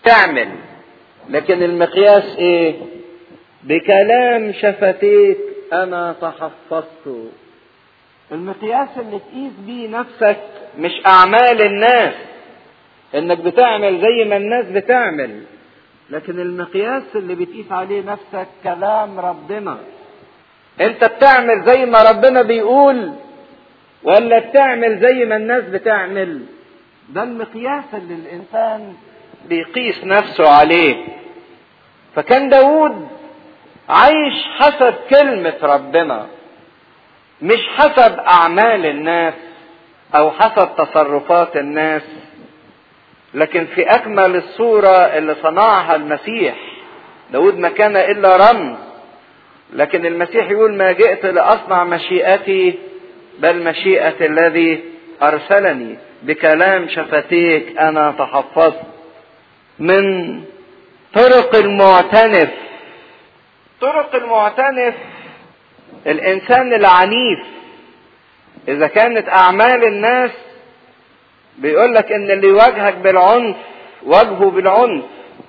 تعمل لكن المقياس ايه بكلام شفتيك انا تحفظت المقياس اللي تقيس بيه نفسك مش اعمال الناس انك بتعمل زي ما الناس بتعمل لكن المقياس اللي بتقيس عليه نفسك كلام ربنا انت بتعمل زي ما ربنا بيقول ولا بتعمل زي ما الناس بتعمل ده المقياس اللي الانسان بيقيس نفسه عليه فكان داود عايش حسب كلمة ربنا مش حسب أعمال الناس أو حسب تصرفات الناس لكن في أكمل الصورة اللي صنعها المسيح داود ما كان إلا رمز لكن المسيح يقول ما جئت لأصنع مشيئتي بل مشيئة الذي أرسلني بكلام شفتيك أنا تحفظت من طرق المعتنف طرق المعتنف الإنسان العنيف إذا كانت أعمال الناس بيقول لك إن اللي يواجهك بالعنف واجهه بالعنف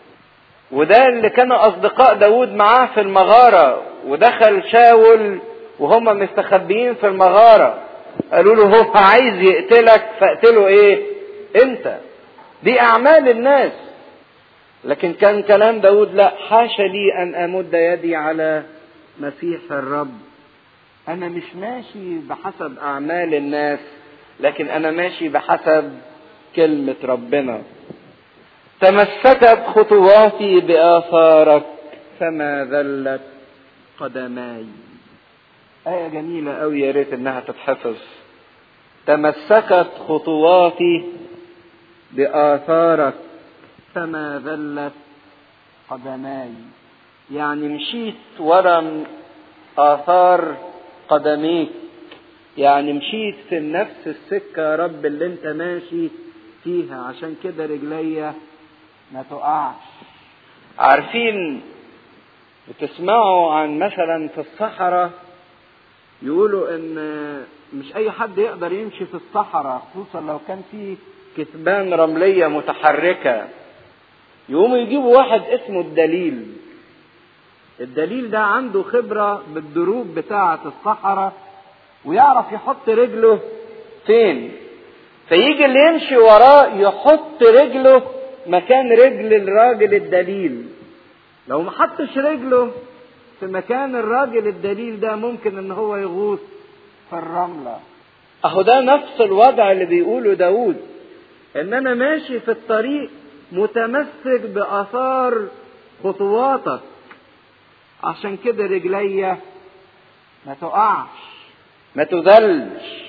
وده اللي كانوا أصدقاء داود معاه في المغارة ودخل شاول وهم مستخبيين في المغارة قالوا له هو عايز يقتلك فاقتله ايه انت دي اعمال الناس لكن كان كلام داود لا حاشا لي ان امد يدي على مسيح الرب انا مش ماشي بحسب اعمال الناس لكن انا ماشي بحسب كلمة ربنا تمسكت خطواتي باثارك فما ذلت قدماي آية جميلة أوي يا ريت إنها تتحفظ. تمسكت خطواتي بآثارك فما ذلت قدماي. يعني مشيت ورا آثار قدميك. يعني مشيت في نفس السكة يا رب اللي أنت ماشي فيها عشان كده رجليا ما تقعش. عارفين بتسمعوا عن مثلا في الصحراء يقولوا ان مش اي حد يقدر يمشي في الصحراء خصوصا لو كان في كثبان رمليه متحركه يقوموا يجيبوا واحد اسمه الدليل الدليل ده عنده خبره بالدروب بتاعه الصحراء ويعرف يحط رجله فين فيجي اللي يمشي وراه يحط رجله مكان رجل الراجل الدليل لو ما حطش رجله في مكان الراجل الدليل ده ممكن ان هو يغوص في الرملة اهو ده نفس الوضع اللي بيقوله داود ان انا ماشي في الطريق متمسك باثار خطواتك عشان كده رجليا ما تقعش ما تذلش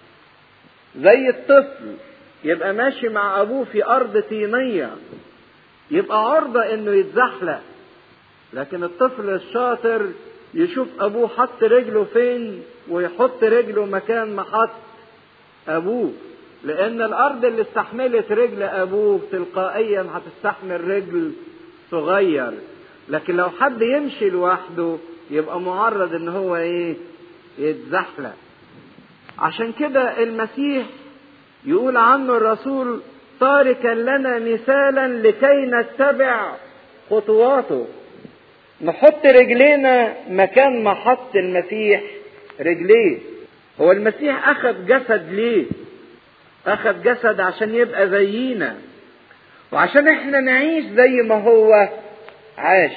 زي الطفل يبقى ماشي مع ابوه في ارض طينيه يبقى عرضه انه يتزحلق لكن الطفل الشاطر يشوف ابوه حط رجله فين ويحط رجله مكان ما حط ابوه لان الارض اللي استحملت رجل ابوه تلقائيا هتستحمل رجل صغير لكن لو حد يمشي لوحده يبقى معرض ان هو ايه يتزحلق عشان كده المسيح يقول عنه الرسول تاركا لنا مثالا لكي نتبع خطواته نحط رجلينا مكان ما حط المسيح رجليه هو المسيح اخذ جسد ليه اخذ جسد عشان يبقى زينا وعشان احنا نعيش زي ما هو عاش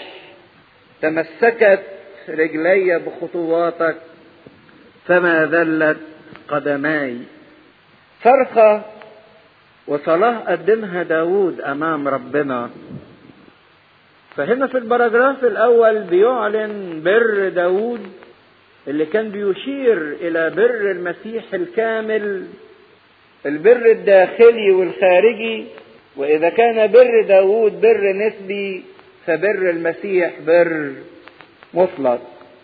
تمسكت رجلي بخطواتك فما ذلت قدماي صرخة وصلاة قدمها داود أمام ربنا فهنا في البراجراف الأول بيعلن بر داود اللي كان بيشير إلى بر المسيح الكامل البر الداخلي والخارجي وإذا كان بر داود بر نسبي فبر المسيح بر مطلق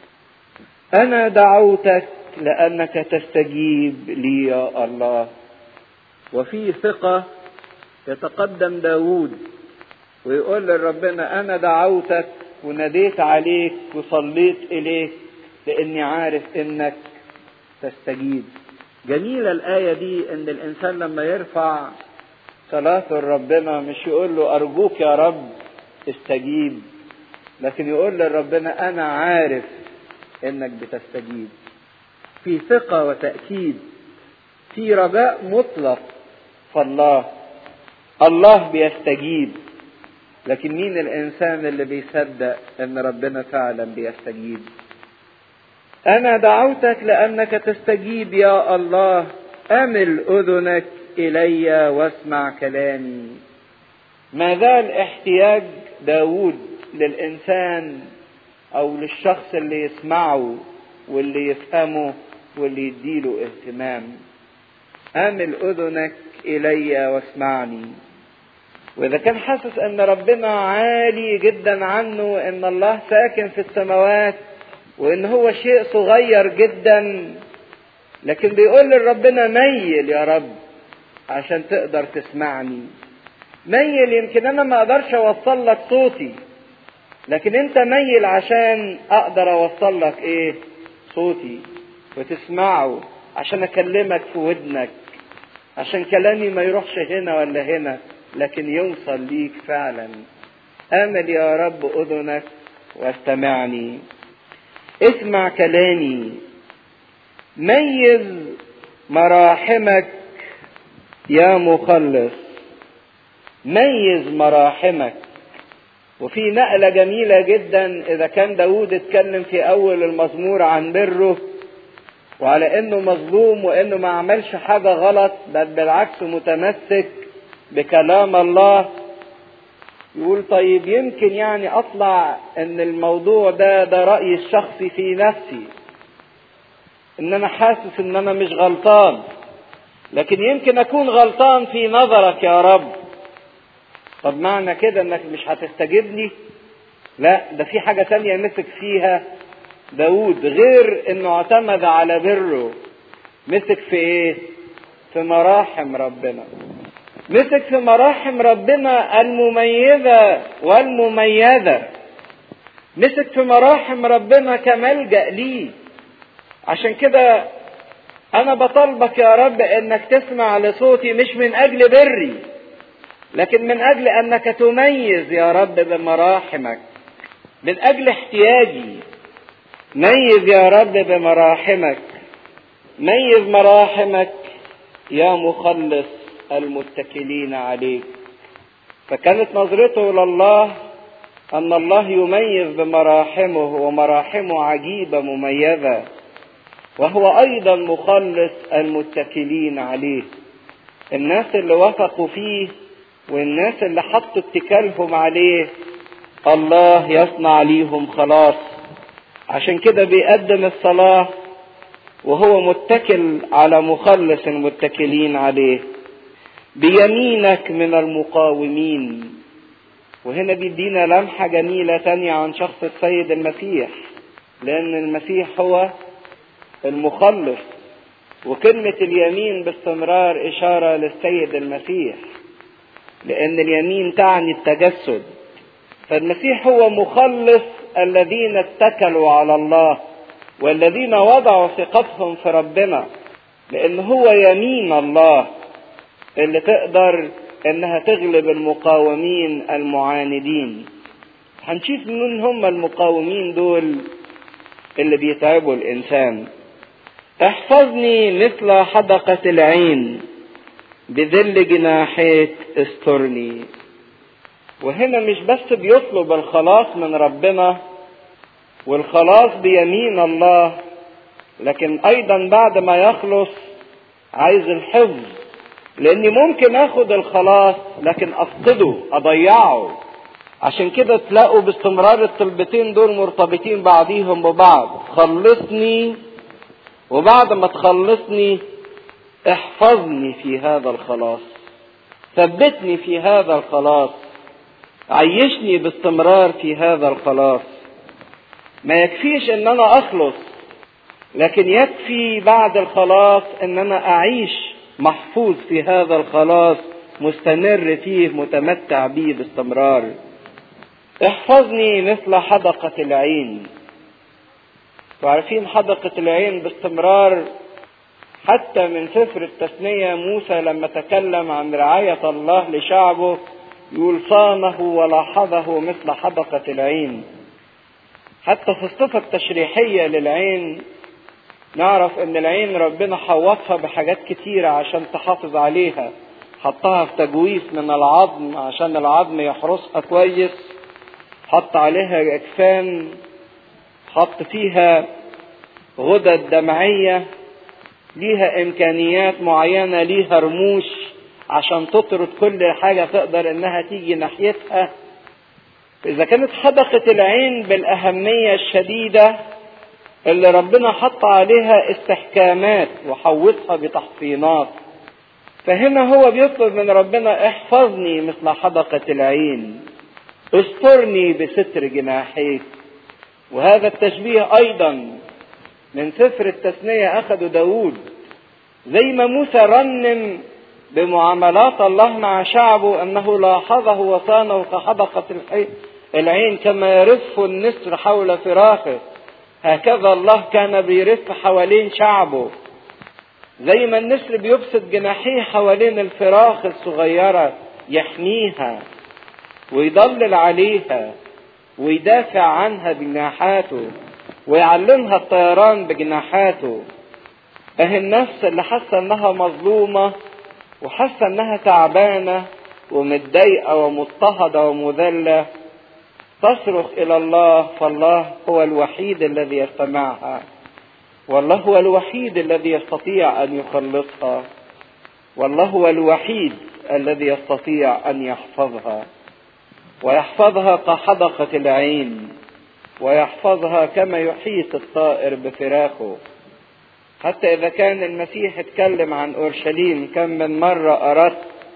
أنا دعوتك لأنك تستجيب لي يا الله وفي ثقة يتقدم داود ويقول لربنا أنا دعوتك وناديت عليك وصليت إليك لأني عارف إنك تستجيب جميلة الآية دي إن الإنسان لما يرفع صلاته لربنا مش يقول له أرجوك يا رب استجيب لكن يقول لربنا أنا عارف إنك بتستجيب في ثقة وتأكيد في رجاء مطلق فالله الله بيستجيب لكن مين الإنسان اللي بيصدق إن ربنا فعلا بيستجيب أنا دعوتك لأنك تستجيب يا الله أمل أذنك إلي واسمع كلامي ما زال احتياج داود للإنسان أو للشخص اللي يسمعه واللي يفهمه واللي يديله اهتمام أمل أذنك إلي واسمعني وإذا كان حاسس أن ربنا عالي جدا عنه أن الله ساكن في السماوات وأن هو شيء صغير جدا لكن بيقول لربنا ميل يا رب عشان تقدر تسمعني ميل يمكن أنا ما أقدرش أوصل لك صوتي لكن أنت ميل عشان أقدر أوصل لك إيه صوتي وتسمعه عشان أكلمك في ودنك عشان كلامي ما يروحش هنا ولا هنا لكن يوصل ليك فعلا امل يا رب اذنك واستمعني اسمع كلامي ميز مراحمك يا مخلص ميز مراحمك وفي نقلة جميلة جدا إذا كان داود اتكلم في أول المزمور عن بره وعلى إنه مظلوم وإنه ما عملش حاجة غلط بل بالعكس متمسك بكلام الله يقول طيب يمكن يعني اطلع ان الموضوع ده ده رايي الشخصي في نفسي ان انا حاسس ان انا مش غلطان لكن يمكن اكون غلطان في نظرك يا رب طب معنى كده انك مش هتستجيبني لا ده في حاجة تانية مسك فيها داود غير انه اعتمد على بره مسك في ايه في مراحم ربنا مسك في مراحم ربنا المميزة والمميزة مسك في مراحم ربنا كملجأ ليه عشان كده أنا بطلبك يا رب إنك تسمع لصوتي مش من أجل بري لكن من أجل أنك تميز يا رب بمراحمك من أجل احتياجي ميز يا رب بمراحمك ميز مراحمك يا مخلص المتكلين عليك فكانت نظرته لله ان الله يميز بمراحمه ومراحمه عجيبه مميزه وهو ايضا مخلص المتكلين عليه الناس اللي وثقوا فيه والناس اللي حطوا اتكالهم عليه الله يصنع ليهم خلاص عشان كده بيقدم الصلاه وهو متكل على مخلص المتكلين عليه بيمينك من المقاومين وهنا بيدينا لمحة جميلة تانية عن شخص السيد المسيح لأن المسيح هو المخلص وكلمة اليمين باستمرار إشارة للسيد المسيح لأن اليمين تعني التجسد فالمسيح هو مخلص الذين اتكلوا على الله والذين وضعوا ثقتهم في ربنا لأن هو يمين الله اللي تقدر انها تغلب المقاومين المعاندين هنشوف مين هم المقاومين دول اللي بيتعبوا الانسان احفظني مثل حدقة العين بذل جناحيك استرني وهنا مش بس بيطلب الخلاص من ربنا والخلاص بيمين الله لكن ايضا بعد ما يخلص عايز الحفظ لاني ممكن اخد الخلاص لكن افقده اضيعه عشان كده تلاقوا باستمرار الطلبتين دول مرتبطين بعضيهم ببعض خلصني وبعد ما تخلصني احفظني في هذا الخلاص ثبتني في هذا الخلاص عيشني باستمرار في هذا الخلاص ما يكفيش ان انا اخلص لكن يكفي بعد الخلاص ان انا اعيش محفوظ في هذا الخلاص مستمر فيه متمتع به باستمرار احفظني مثل حدقة العين وعارفين حدقة العين باستمرار حتى من سفر التثنية موسى لما تكلم عن رعاية الله لشعبه يقول صانه ولاحظه مثل حدقة العين حتى في الصفة التشريحية للعين نعرف ان العين ربنا حوطها بحاجات كتيرة عشان تحافظ عليها حطها في تجويف من العظم عشان العظم يحرسها كويس حط عليها اجفان حط فيها غدد دمعية ليها امكانيات معينة ليها رموش عشان تطرد كل حاجة تقدر انها تيجي ناحيتها اذا كانت حدقة العين بالاهمية الشديدة اللي ربنا حط عليها استحكامات وحوطها بتحصينات فهنا هو بيطلب من ربنا احفظني مثل حدقة العين استرني بستر جناحيك وهذا التشبيه ايضا من سفر التثنية اخده داود زي ما موسى رنم بمعاملات الله مع شعبه انه لاحظه وصانه كحدقة العين كما يرف النسر حول فراخه هكذا الله كان بيرف حوالين شعبه زي ما النسر بيبسط جناحيه حوالين الفراخ الصغيرة يحميها ويضلل عليها ويدافع عنها بجناحاته ويعلمها الطيران بجناحاته اهي النفس اللي حاسه انها مظلومه وحاسه انها تعبانه ومتضايقه ومضطهده ومذله تصرخ الى الله فالله هو الوحيد الذي يستمعها والله هو الوحيد الذي يستطيع ان يخلصها والله هو الوحيد الذي يستطيع ان يحفظها ويحفظها كحدقه العين ويحفظها كما يحيط الطائر بفراخه حتى اذا كان المسيح اتكلم عن اورشليم كم من مره اردت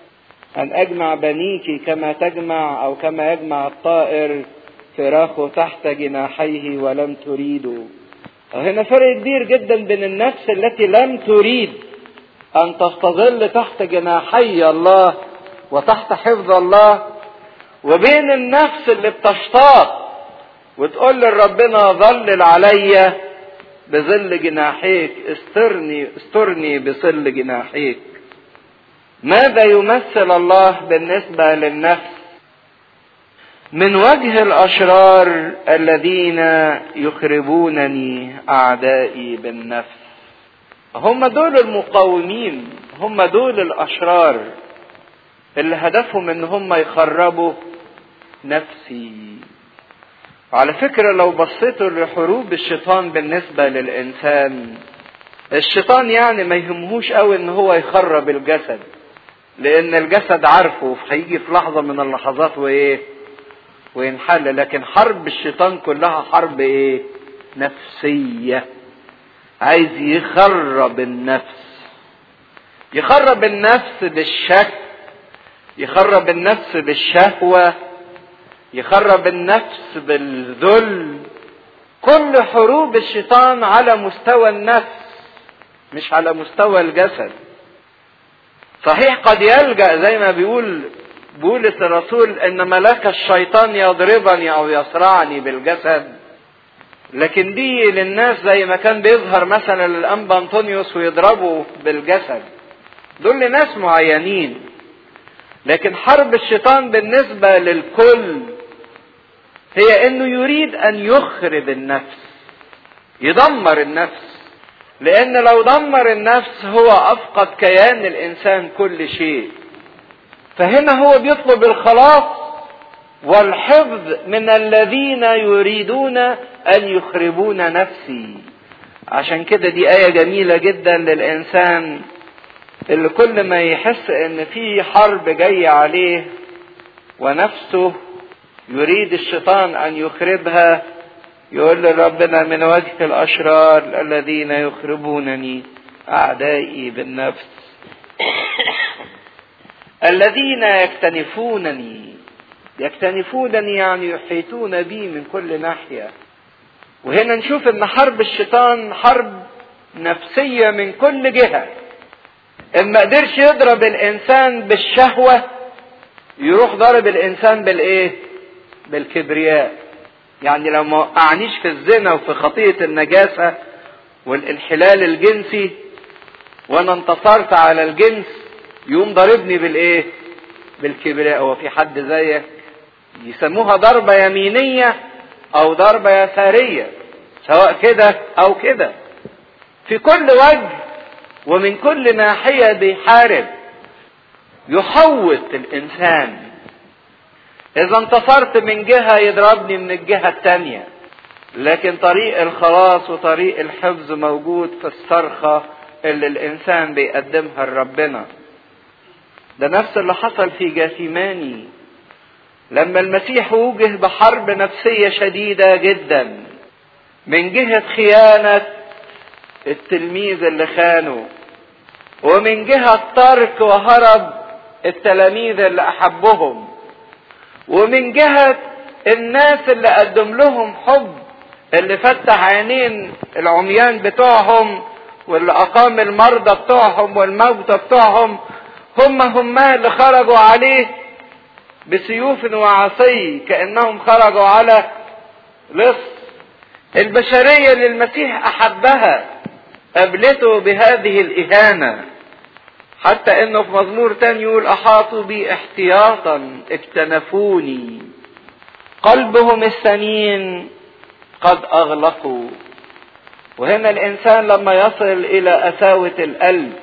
أن أجمع بنيك كما تجمع أو كما يجمع الطائر فراخه تحت جناحيه ولم تريدوا هنا فرق كبير جدا بين النفس التي لم تريد أن تستظل تحت جناحي الله وتحت حفظ الله وبين النفس اللي بتشتاق وتقول لربنا ظلل عليا بظل جناحيك استرني استرني بظل جناحيك ماذا يمثل الله بالنسبة للنفس من وجه الأشرار الذين يخربونني أعدائي بالنفس هم دول المقاومين هم دول الأشرار اللي هدفهم ان هم يخربوا نفسي على فكرة لو بصيتوا لحروب الشيطان بالنسبة للإنسان الشيطان يعني ما يهمهوش قوي ان هو يخرب الجسد لان الجسد عارفه هيجي في لحظه من اللحظات وايه وينحل لكن حرب الشيطان كلها حرب ايه نفسيه عايز يخرب النفس يخرب النفس بالشك يخرب النفس بالشهوه يخرب النفس بالذل كل حروب الشيطان على مستوى النفس مش على مستوى الجسد صحيح قد يلجا زي ما بيقول بولس الرسول ان ملاك الشيطان يضربني او يصرعني بالجسد لكن دي للناس زي ما كان بيظهر مثلا الانبا انطونيوس ويضربه بالجسد دول لناس معينين لكن حرب الشيطان بالنسبه للكل هي انه يريد ان يخرب النفس يدمر النفس لان لو دمر النفس هو افقد كيان الانسان كل شيء فهنا هو بيطلب الخلاص والحفظ من الذين يريدون ان يخربون نفسي عشان كده دي ايه جميله جدا للانسان اللي كل ما يحس ان في حرب جايه عليه ونفسه يريد الشيطان ان يخربها يقول لربنا من وجه الاشرار الذين يخربونني اعدائي بالنفس الذين يكتنفونني يكتنفونني يعني يحيطون بي من كل ناحيه وهنا نشوف ان حرب الشيطان حرب نفسيه من كل جهه ان ما قدرش يضرب الانسان بالشهوه يروح ضرب الانسان بالايه بالكبرياء يعني لو ما وقعنيش في الزنا وفي خطية النجاسة والانحلال الجنسي وانا انتصرت على الجنس يقوم ضربني بالايه بالكبرياء هو في حد زيك يسموها ضربة يمينية او ضربة يسارية سواء كده او كده في كل وجه ومن كل ناحية بيحارب يحوط الانسان اذا انتصرت من جهة يضربني من الجهة التانية لكن طريق الخلاص وطريق الحفظ موجود في الصرخة اللي الانسان بيقدمها لربنا ده نفس اللي حصل في جاثيماني لما المسيح وجه بحرب نفسية شديدة جدا من جهة خيانة التلميذ اللي خانه ومن جهة ترك وهرب التلاميذ اللي أحبهم ومن جهة الناس اللي قدم لهم حب اللي فتح عينين العميان بتوعهم واللي أقام المرضى بتوعهم والموتى بتوعهم هم هم اللي خرجوا عليه بسيوف وعصي كأنهم خرجوا على لص البشرية اللي المسيح أحبها قابلته بهذه الإهانة حتى انه في مزمور تاني يقول احاطوا بي احتياطا اكتنفوني قلبهم السمين قد اغلقوا وهنا الانسان لما يصل الى اساوة القلب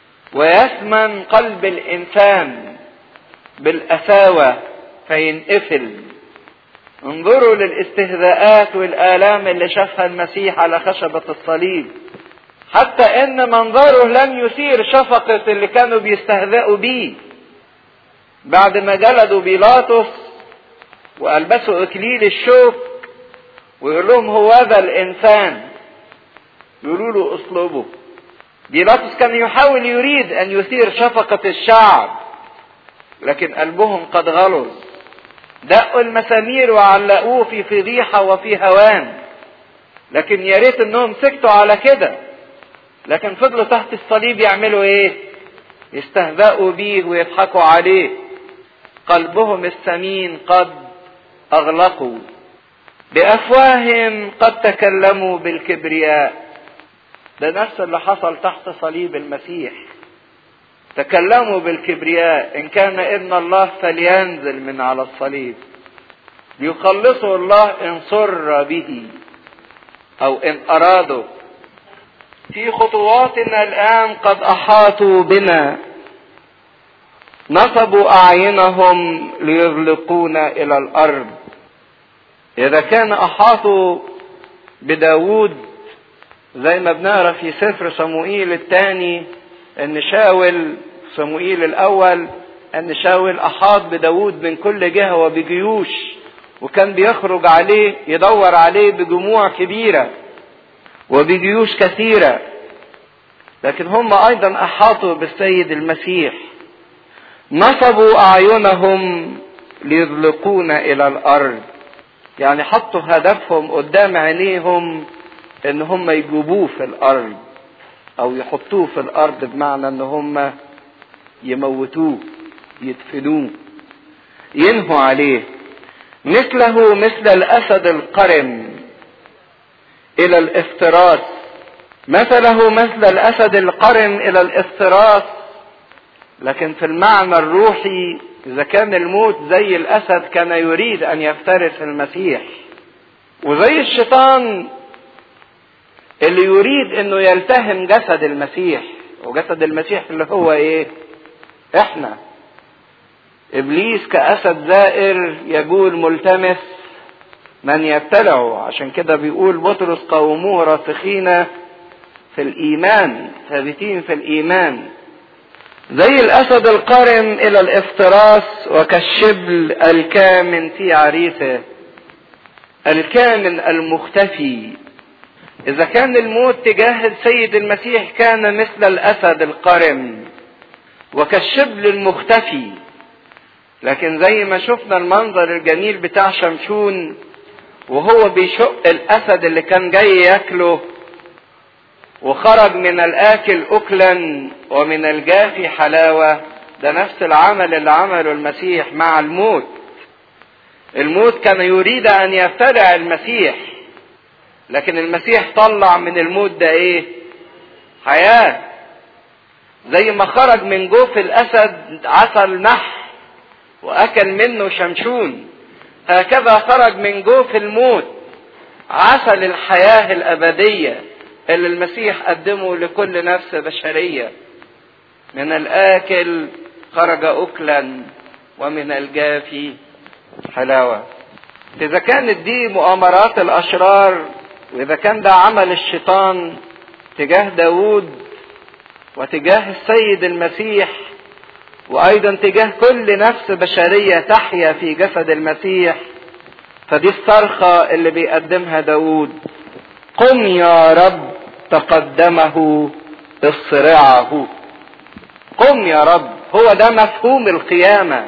ويثمن قلب الانسان بالاساوة فينقفل انظروا للاستهزاءات والالام اللي شافها المسيح على خشبة الصليب حتى ان منظره لم يثير شفقة اللي كانوا بيستهزئوا بيه بعد ما جلدوا بيلاطس والبسوا اكليل الشوك ويقول لهم هو ذا الانسان يقولوا له اصلبه بيلاطس كان يحاول يريد ان يثير شفقة الشعب لكن قلبهم قد غلظ دقوا المسامير وعلقوه في فضيحة وفي هوان لكن يا ريت انهم سكتوا على كده لكن فضلوا تحت الصليب يعملوا ايه يستهزأوا بيه ويضحكوا عليه قلبهم السمين قد اغلقوا بافواههم قد تكلموا بالكبرياء ده نفس اللي حصل تحت صليب المسيح تكلموا بالكبرياء ان كان ابن الله فلينزل من على الصليب ليخلصه الله ان سر به او ان اراده في خطواتنا الآن قد أحاطوا بنا نصبوا أعينهم ليغلقونا إلى الأرض إذا كان أحاطوا بداود زي ما بنقرا في سفر صموئيل الثاني ان شاول صموئيل الاول ان شاول احاط بداود من كل جهه وبجيوش وكان بيخرج عليه يدور عليه بجموع كبيره وبجيوش كثيرة لكن هم أيضا أحاطوا بالسيد المسيح نصبوا أعينهم ليغلقون إلى الأرض يعني حطوا هدفهم قدام عينيهم إن هم يجيبوه في الأرض أو يحطوه في الأرض بمعنى إن هم يموتوه يدفنوه ينهوا عليه مثله مثل الأسد القرم الى الافتراس مثله مثل الاسد القرن الى الافتراس لكن في المعنى الروحي اذا كان الموت زي الاسد كان يريد ان يفترس المسيح وزي الشيطان اللي يريد انه يلتهم جسد المسيح وجسد المسيح اللي هو ايه احنا ابليس كاسد زائر يجول ملتمس من يبتلعه عشان كده بيقول بطرس قوموه راسخين في الايمان ثابتين في الايمان زي الاسد القارم الى الافتراس وكالشبل الكامن في عريسه الكامن المختفي اذا كان الموت تجاه السيد المسيح كان مثل الاسد القرم وكالشبل المختفي لكن زي ما شفنا المنظر الجميل بتاع شمشون وهو بيشق الاسد اللي كان جاي ياكله وخرج من الاكل اكلا ومن الجافي حلاوه ده نفس العمل اللي عمله المسيح مع الموت الموت كان يريد ان يفترع المسيح لكن المسيح طلع من الموت ده ايه حياه زي ما خرج من جوف الاسد عسل نح واكل منه شمشون هكذا خرج من جوف الموت عسل الحياه الابديه اللي المسيح قدمه لكل نفس بشريه من الاكل خرج اكلا ومن الجافي حلاوه اذا كانت دي مؤامرات الاشرار واذا كان ده عمل الشيطان تجاه داوود وتجاه السيد المسيح وايضا تجاه كل نفس بشريه تحيا في جسد المسيح فدي الصرخه اللي بيقدمها داوود قم يا رب تقدمه اصرعه قم يا رب هو ده مفهوم القيامه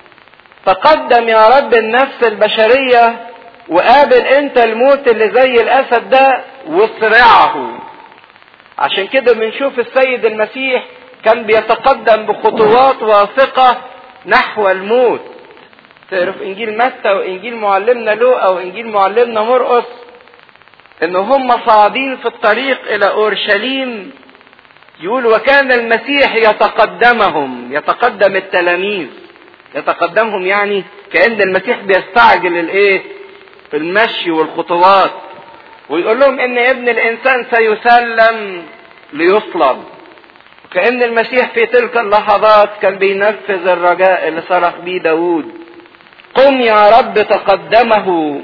تقدم يا رب النفس البشريه وقابل انت الموت اللي زي الاسد ده واصرعه عشان كده بنشوف السيد المسيح كان بيتقدم بخطوات واثقة نحو الموت تعرف انجيل متى وانجيل معلمنا لوقا وانجيل معلمنا مرقس ان هم صاعدين في الطريق الى اورشليم يقول وكان المسيح يتقدمهم يتقدم التلاميذ يتقدمهم يعني كأن المسيح بيستعجل الايه المشي والخطوات ويقول لهم ان ابن الانسان سيسلم ليصلب وكأن المسيح في تلك اللحظات كان بينفذ الرجاء اللي صرخ بيه داود قم يا رب تقدمه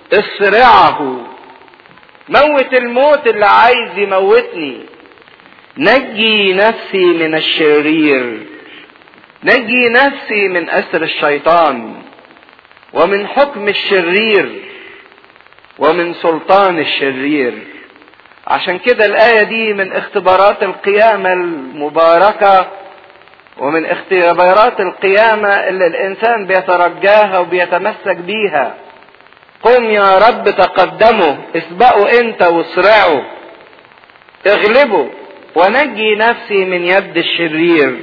اصرعه موت الموت اللي عايز يموتني نجي نفسي من الشرير نجي نفسي من اسر الشيطان ومن حكم الشرير ومن سلطان الشرير عشان كده الآية دي من اختبارات القيامة المباركة ومن اختبارات القيامة اللي الإنسان بيترجاها وبيتمسك بيها قم يا رب تقدمه اسبقوا انت واسرعوا اغلبوا ونجي نفسي من يد الشرير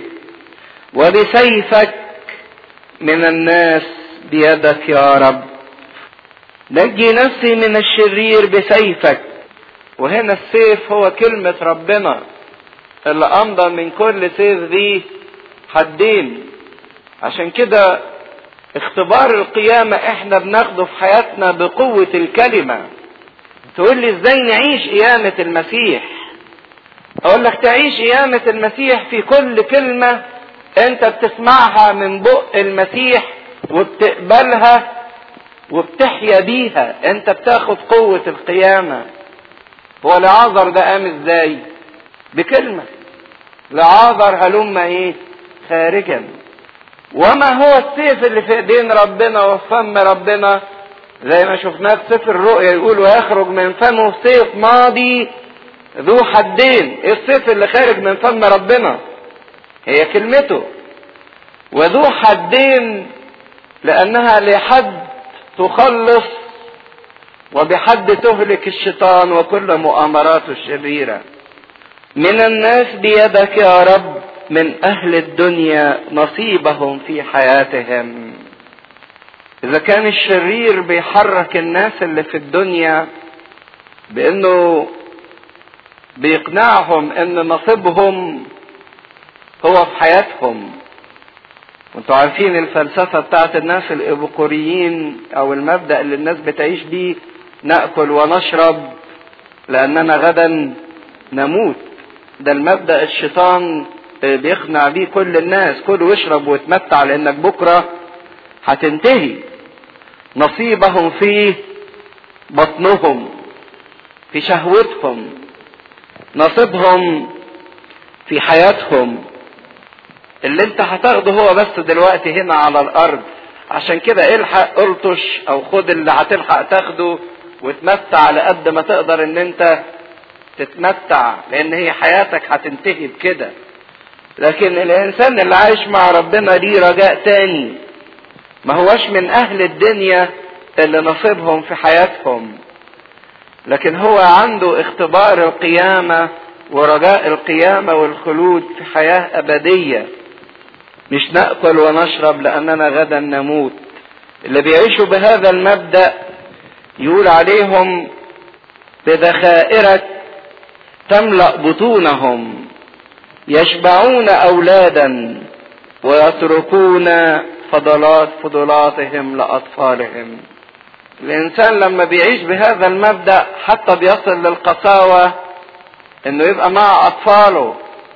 وبسيفك من الناس بيدك يا رب نجي نفسي من الشرير بسيفك وهنا السيف هو كلمة ربنا اللي أمضى من كل سيف ذي حدين عشان كده اختبار القيامة احنا بناخده في حياتنا بقوة الكلمة تقول لي ازاي نعيش قيامة المسيح اقول لك تعيش قيامة المسيح في كل كلمة انت بتسمعها من بق المسيح وبتقبلها وبتحيا بيها انت بتاخد قوة القيامة هو لعازر ده قام ازاي بكلمة لعازر هلم ايه خارجا وما هو السيف اللي في ايدين ربنا وفم ربنا زي ما شفناه في سفر الرؤيا يقول ويخرج من فمه سيف ماضي ذو حدين ايه السيف اللي خارج من فم ربنا هي كلمته وذو حدين لانها لحد تخلص وبحد تهلك الشيطان وكل مؤامراته الشريره من الناس بيدك يا رب من اهل الدنيا نصيبهم في حياتهم اذا كان الشرير بيحرك الناس اللي في الدنيا بانه بيقنعهم ان نصيبهم هو في حياتهم وانتوا عارفين الفلسفة بتاعت الناس الإبقوريين أو المبدأ اللي الناس بتعيش بيه نأكل ونشرب لأننا غدا نموت ده المبدأ الشيطان بيقنع بيه كل الناس كل واشرب واتمتع لأنك بكرة هتنتهي نصيبهم في بطنهم في شهوتهم نصيبهم في حياتهم اللي انت هتاخده هو بس دلوقتي هنا على الارض عشان كده الحق الطش او خد اللي هتلحق تاخده وتمتع على قد ما تقدر ان انت تتمتع لان هي حياتك هتنتهي بكده لكن الانسان اللي عايش مع ربنا ليه رجاء تاني ما هوش من اهل الدنيا اللي نصيبهم في حياتهم لكن هو عنده اختبار القيامة ورجاء القيامة والخلود في حياة أبدية مش نأكل ونشرب لأننا غدا نموت اللي بيعيشوا بهذا المبدأ يقول يشبعون اولادا ويتركون فضلات فضلاتهم لاطفالهم الانسان لما بيعيش بهذا المبدا حتى بيصل للقساوه انه يبقى مع اطفاله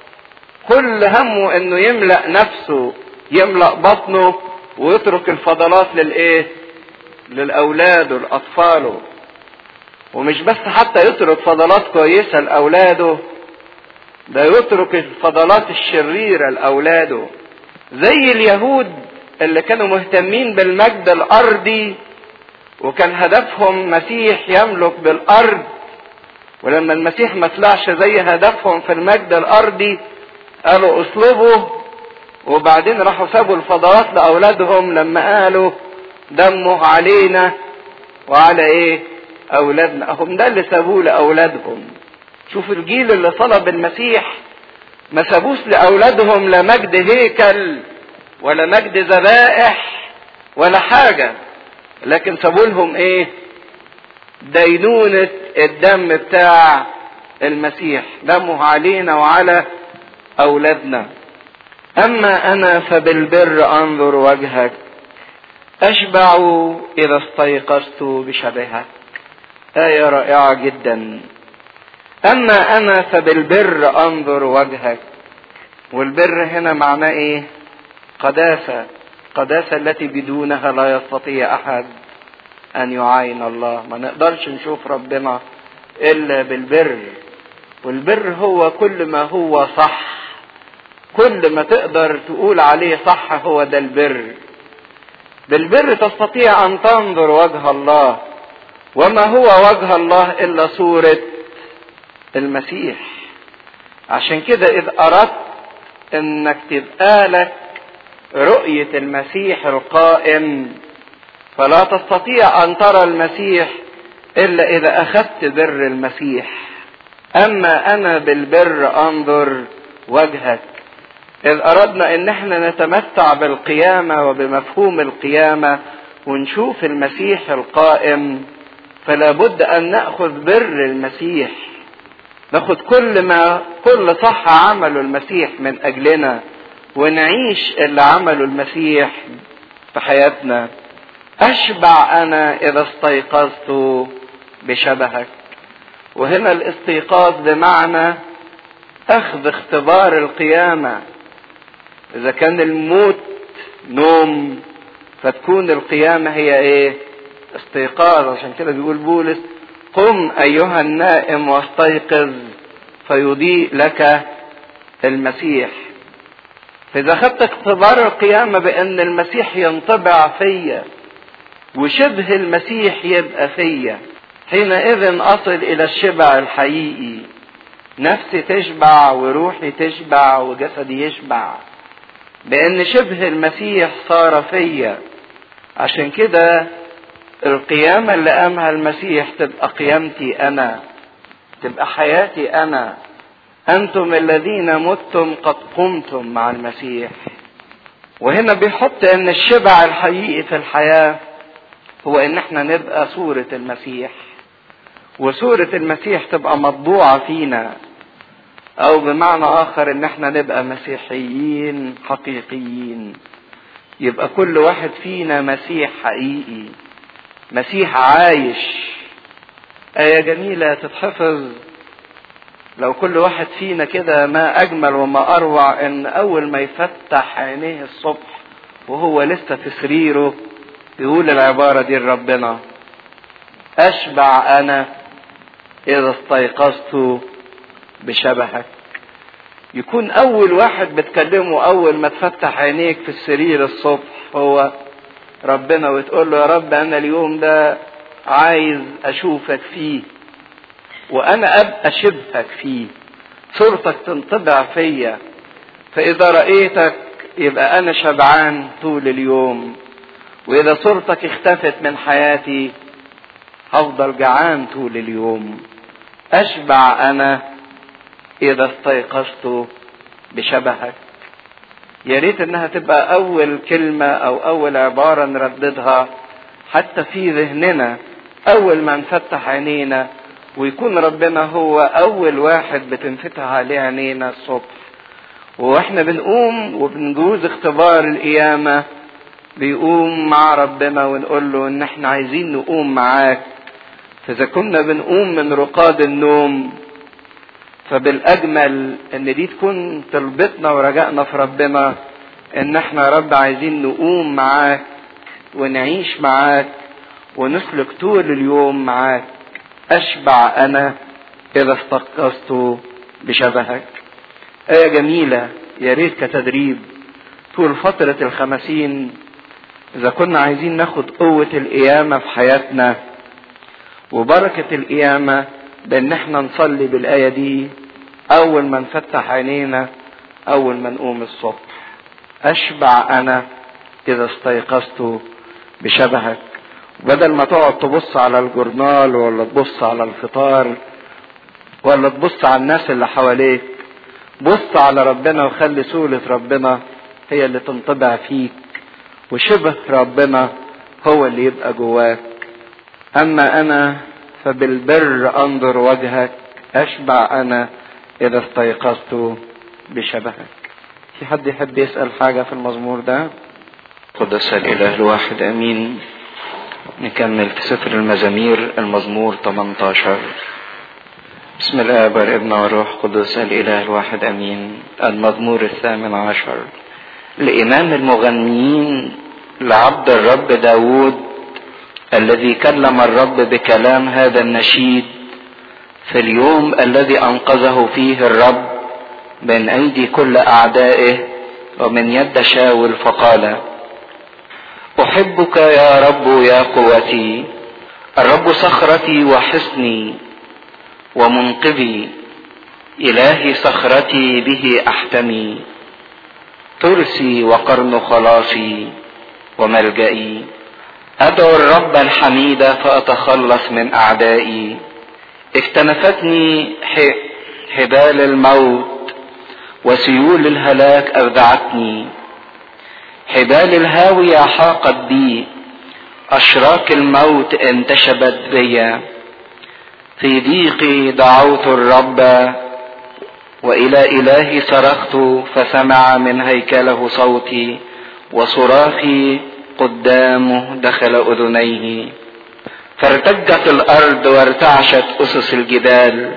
كل همه انه يملا نفسه يملا بطنه ويترك الفضلات للايه للاولاد ولاطفاله ومش بس حتى يترك فضلات كويسه لاولاده ده يترك الفضلات الشريره لاولاده زي اليهود اللي كانوا مهتمين بالمجد الارضي وكان هدفهم مسيح يملك بالارض ولما المسيح ما طلعش زي هدفهم في المجد الارضي قالوا اصلبوا وبعدين راحوا سابوا الفضلات لاولادهم لما قالوا دمه علينا وعلى ايه اولادنا هم ده اللي سابوه لاولادهم شوف الجيل اللي طلب المسيح ما سابوش لاولادهم لا مجد هيكل ولا مجد ذبائح ولا حاجه لكن سابوا لهم ايه دينونه الدم بتاع المسيح دمه علينا وعلى اولادنا اما انا فبالبر انظر وجهك اشبع اذا استيقظت بشبهك ايه رائعه جدا اما انا فبالبر انظر وجهك والبر هنا معناه ايه قداسه قداسه التي بدونها لا يستطيع احد ان يعاين الله ما نقدرش نشوف ربنا الا بالبر والبر هو كل ما هو صح كل ما تقدر تقول عليه صح هو ده البر بالبر تستطيع ان تنظر وجه الله وما هو وجه الله الا صوره المسيح عشان كده اذ اردت انك تبقى لك رؤيه المسيح القائم فلا تستطيع ان ترى المسيح الا اذا اخذت بر المسيح اما انا بالبر انظر وجهك اذ اردنا ان احنا نتمتع بالقيامه وبمفهوم القيامه ونشوف المسيح القائم فلا بد ان ناخذ بر المسيح ناخذ كل ما كل صح عمله المسيح من اجلنا ونعيش اللي عمله المسيح في حياتنا اشبع انا اذا استيقظت بشبهك وهنا الاستيقاظ بمعنى اخذ اختبار القيامه اذا كان الموت نوم فتكون القيامه هي ايه استيقاظ عشان كده بيقول بولس قم ايها النائم واستيقظ فيضيء لك المسيح فاذا اخذت اختبار القيامه بان المسيح ينطبع فيا وشبه المسيح يبقى فيا حينئذ اصل الى الشبع الحقيقي نفسي تشبع وروحي تشبع وجسدي يشبع بان شبه المسيح صار فيا عشان كده القيامة اللي قامها المسيح تبقى قيامتي أنا تبقى حياتي أنا أنتم الذين متم قد قمتم مع المسيح وهنا بيحط أن الشبع الحقيقي في الحياة هو أن احنا نبقى صورة المسيح وصورة المسيح تبقى مطبوعة فينا أو بمعنى آخر أن احنا نبقى مسيحيين حقيقيين يبقى كل واحد فينا مسيح حقيقي مسيح عايش آية جميلة تتحفظ لو كل واحد فينا كده ما أجمل وما أروع إن أول ما يفتح عينيه الصبح وهو لسه في سريره يقول العبارة دي لربنا أشبع أنا إذا استيقظت بشبهك يكون أول واحد بتكلمه أول ما تفتح عينيك في السرير الصبح هو ربنا وتقول له يا رب انا اليوم ده عايز اشوفك فيه وانا ابقى شبهك فيه صورتك تنطبع فيا فاذا رايتك يبقى انا شبعان طول اليوم واذا صورتك اختفت من حياتي هفضل جعان طول اليوم اشبع انا اذا استيقظت بشبهك يا ريت انها تبقى اول كلمة او اول عبارة نرددها حتى في ذهننا اول ما نفتح عينينا ويكون ربنا هو اول واحد بتنفتح عليه عينينا الصبح واحنا بنقوم وبنجوز اختبار القيامة بيقوم مع ربنا ونقول له ان احنا عايزين نقوم معاك فاذا كنا بنقوم من رقاد النوم فبالاجمل ان دي تكون طلبتنا ورجائنا في ربنا ان احنا يا رب عايزين نقوم معاك ونعيش معاك ونسلك طول اليوم معاك اشبع انا اذا استيقظت بشبهك ايه جميله يا ريت كتدريب طول فتره الخمسين اذا كنا عايزين ناخد قوه القيامه في حياتنا وبركه القيامه بان احنا نصلي بالايه دي اول ما نفتح عينينا اول ما نقوم الصبح اشبع انا اذا استيقظت بشبهك بدل ما تقعد تبص على الجورنال ولا تبص على الفطار ولا تبص على الناس اللي حواليك بص على ربنا وخلي سولة ربنا هي اللي تنطبع فيك وشبه ربنا هو اللي يبقى جواك اما انا فبالبر انظر وجهك اشبع انا اذا استيقظت بشبهك في حد يحب يسأل حاجة في المزمور ده قدس الاله الواحد امين نكمل في سفر المزامير المزمور 18 بسم الله والابن والروح قدس الاله الواحد امين المزمور الثامن عشر لامام المغنيين لعبد الرب داود الذي كلم الرب بكلام هذا النشيد في اليوم الذي انقذه فيه الرب من ايدي كل اعدائه ومن يد شاول فقال احبك يا رب يا قوتي الرب صخرتي وحصني ومنقذي الهي صخرتي به احتمي ترسي وقرن خلاصي وملجئي ادعو الرب الحميد فاتخلص من اعدائي اكتنفتني حبال الموت وسيول الهلاك اودعتني حبال الهاوية حاقت بي أشراك الموت انتشبت بي في ضيقي دعوت الرب وإلى إلهي صرخت فسمع من هيكله صوتي وصراخي قدامه دخل أذنيه فارتجت الأرض وارتعشت أسس الجبال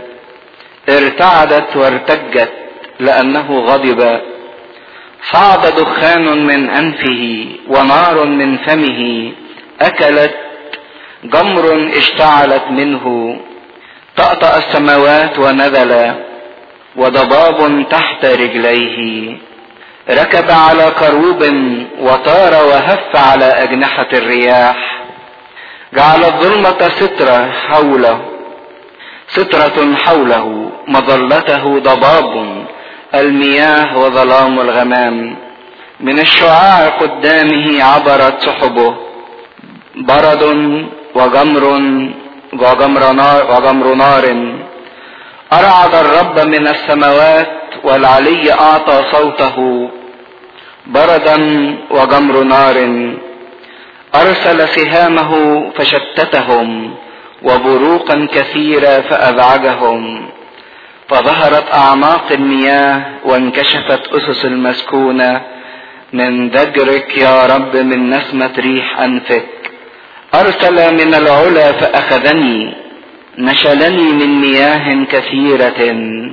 ارتعدت وارتجت لأنه غضب صعد دخان من انفه ونار من فمه اكلت جمر اشتعلت منه طأطأ السماوات ونزل وضباب تحت رجليه ركب على كروب وطار وهف على أجنحة الرياح جعل الظلمة سترة حوله سترة حوله مظلته ضباب المياه وظلام الغمام من الشعاع قدامه عبرت سحبه برد وجمر وجمر نار, وجمر نار أرعد الرب من السماوات والعلي أعطى صوته بردا وجمر نار أرسل سهامه فشتتهم وبروقا كثيرة فأزعجهم فظهرت أعماق المياه وانكشفت أسس المسكونة من ذجرك يا رب من نسمة ريح أنفك أرسل من العلا فأخذني نشلني من مياه كثيرة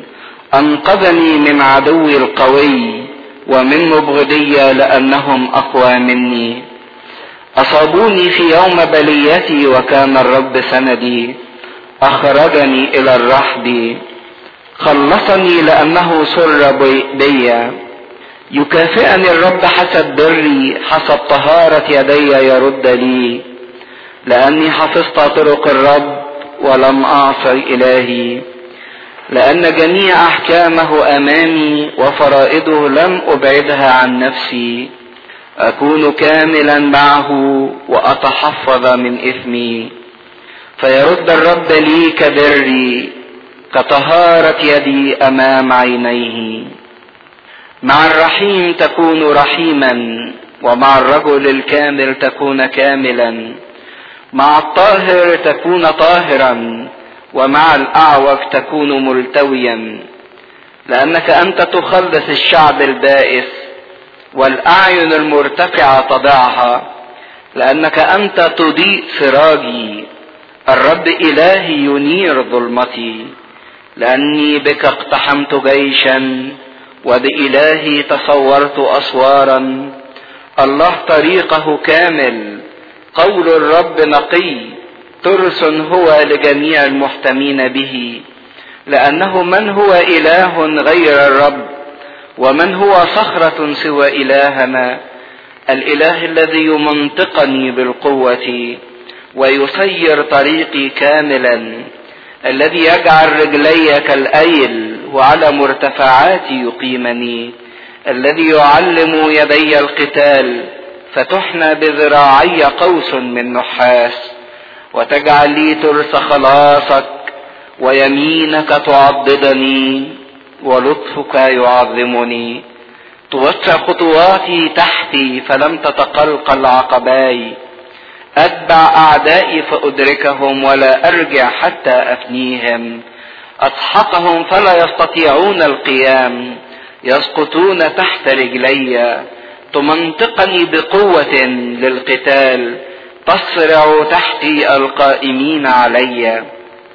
أنقذني من عدوي القوي ومن مبغضي لأنهم أقوى مني أصابوني في يوم بليتي وكان الرب سندي أخرجني إلى الرحب خلصني لأنه سر بي يكافئني الرب حسب بري حسب طهارة يدي يرد لي لأني حفظت طرق الرب ولم أعصي إلهي لأن جميع أحكامه أمامي وفرائضه لم أبعدها عن نفسي أكون كاملا معه وأتحفظ من إثمي فيرد الرب لي كبري كطهارة يدي أمام عينيه مع الرحيم تكون رحيما ومع الرجل الكامل تكون كاملا مع الطاهر تكون طاهرا ومع الأعوج تكون ملتويا لأنك أنت تخلص الشعب البائس والأعين المرتفعة تضعها لأنك أنت تضيء سراجي الرب إلهي ينير ظلمتي لأني بك اقتحمت جيشا وبإلهي تصورت أسوارا الله طريقه كامل قول الرب نقي ترس هو لجميع المحتمين به لأنه من هو إله غير الرب ومن هو صخرة سوى إلهنا الإله الذي يمنطقني بالقوة ويسير طريقي كاملا الذي يجعل رجلي كالأيل وعلى مرتفعاتي يقيمني الذي يعلم يدي القتال فتحنى بذراعي قوس من نحاس وتجعل لي ترس خلاصك ويمينك تعضدني ولطفك يعظمني توسع خطواتي تحتي فلم تتقلقل عقباي اتبع اعدائي فادركهم ولا ارجع حتى افنيهم اسحقهم فلا يستطيعون القيام يسقطون تحت رجلي تمنطقني بقوه للقتال تصرع تحتي القائمين علي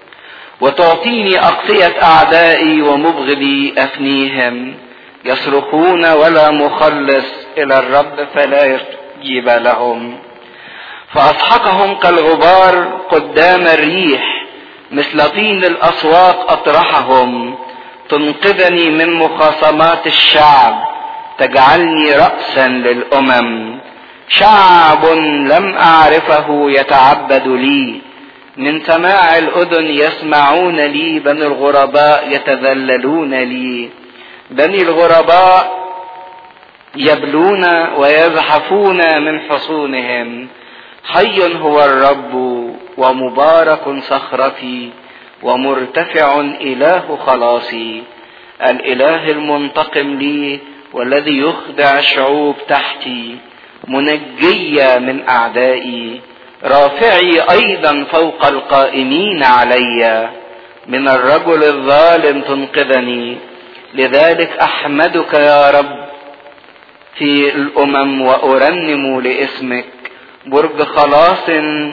وتعطيني اقصيه اعدائي ومبغضي افنيهم يصرخون ولا مخلص الى الرب فلا يستجيب لهم فاسحقهم كالغبار قدام الريح مثل طين الاسواق اطرحهم تنقذني من مخاصمات الشعب تجعلني راسا للامم شعب لم اعرفه يتعبد لي من سماع الاذن يسمعون لي بني الغرباء يتذللون لي بني الغرباء يبلون ويزحفون من حصونهم حي هو الرب ومبارك صخرتي ومرتفع اله خلاصي الاله المنتقم لي والذي يخدع الشعوب تحتي منجية من اعدائي رافعي ايضا فوق القائمين علي من الرجل الظالم تنقذني لذلك احمدك يا رب في الامم وارنم لاسمك برج خلاص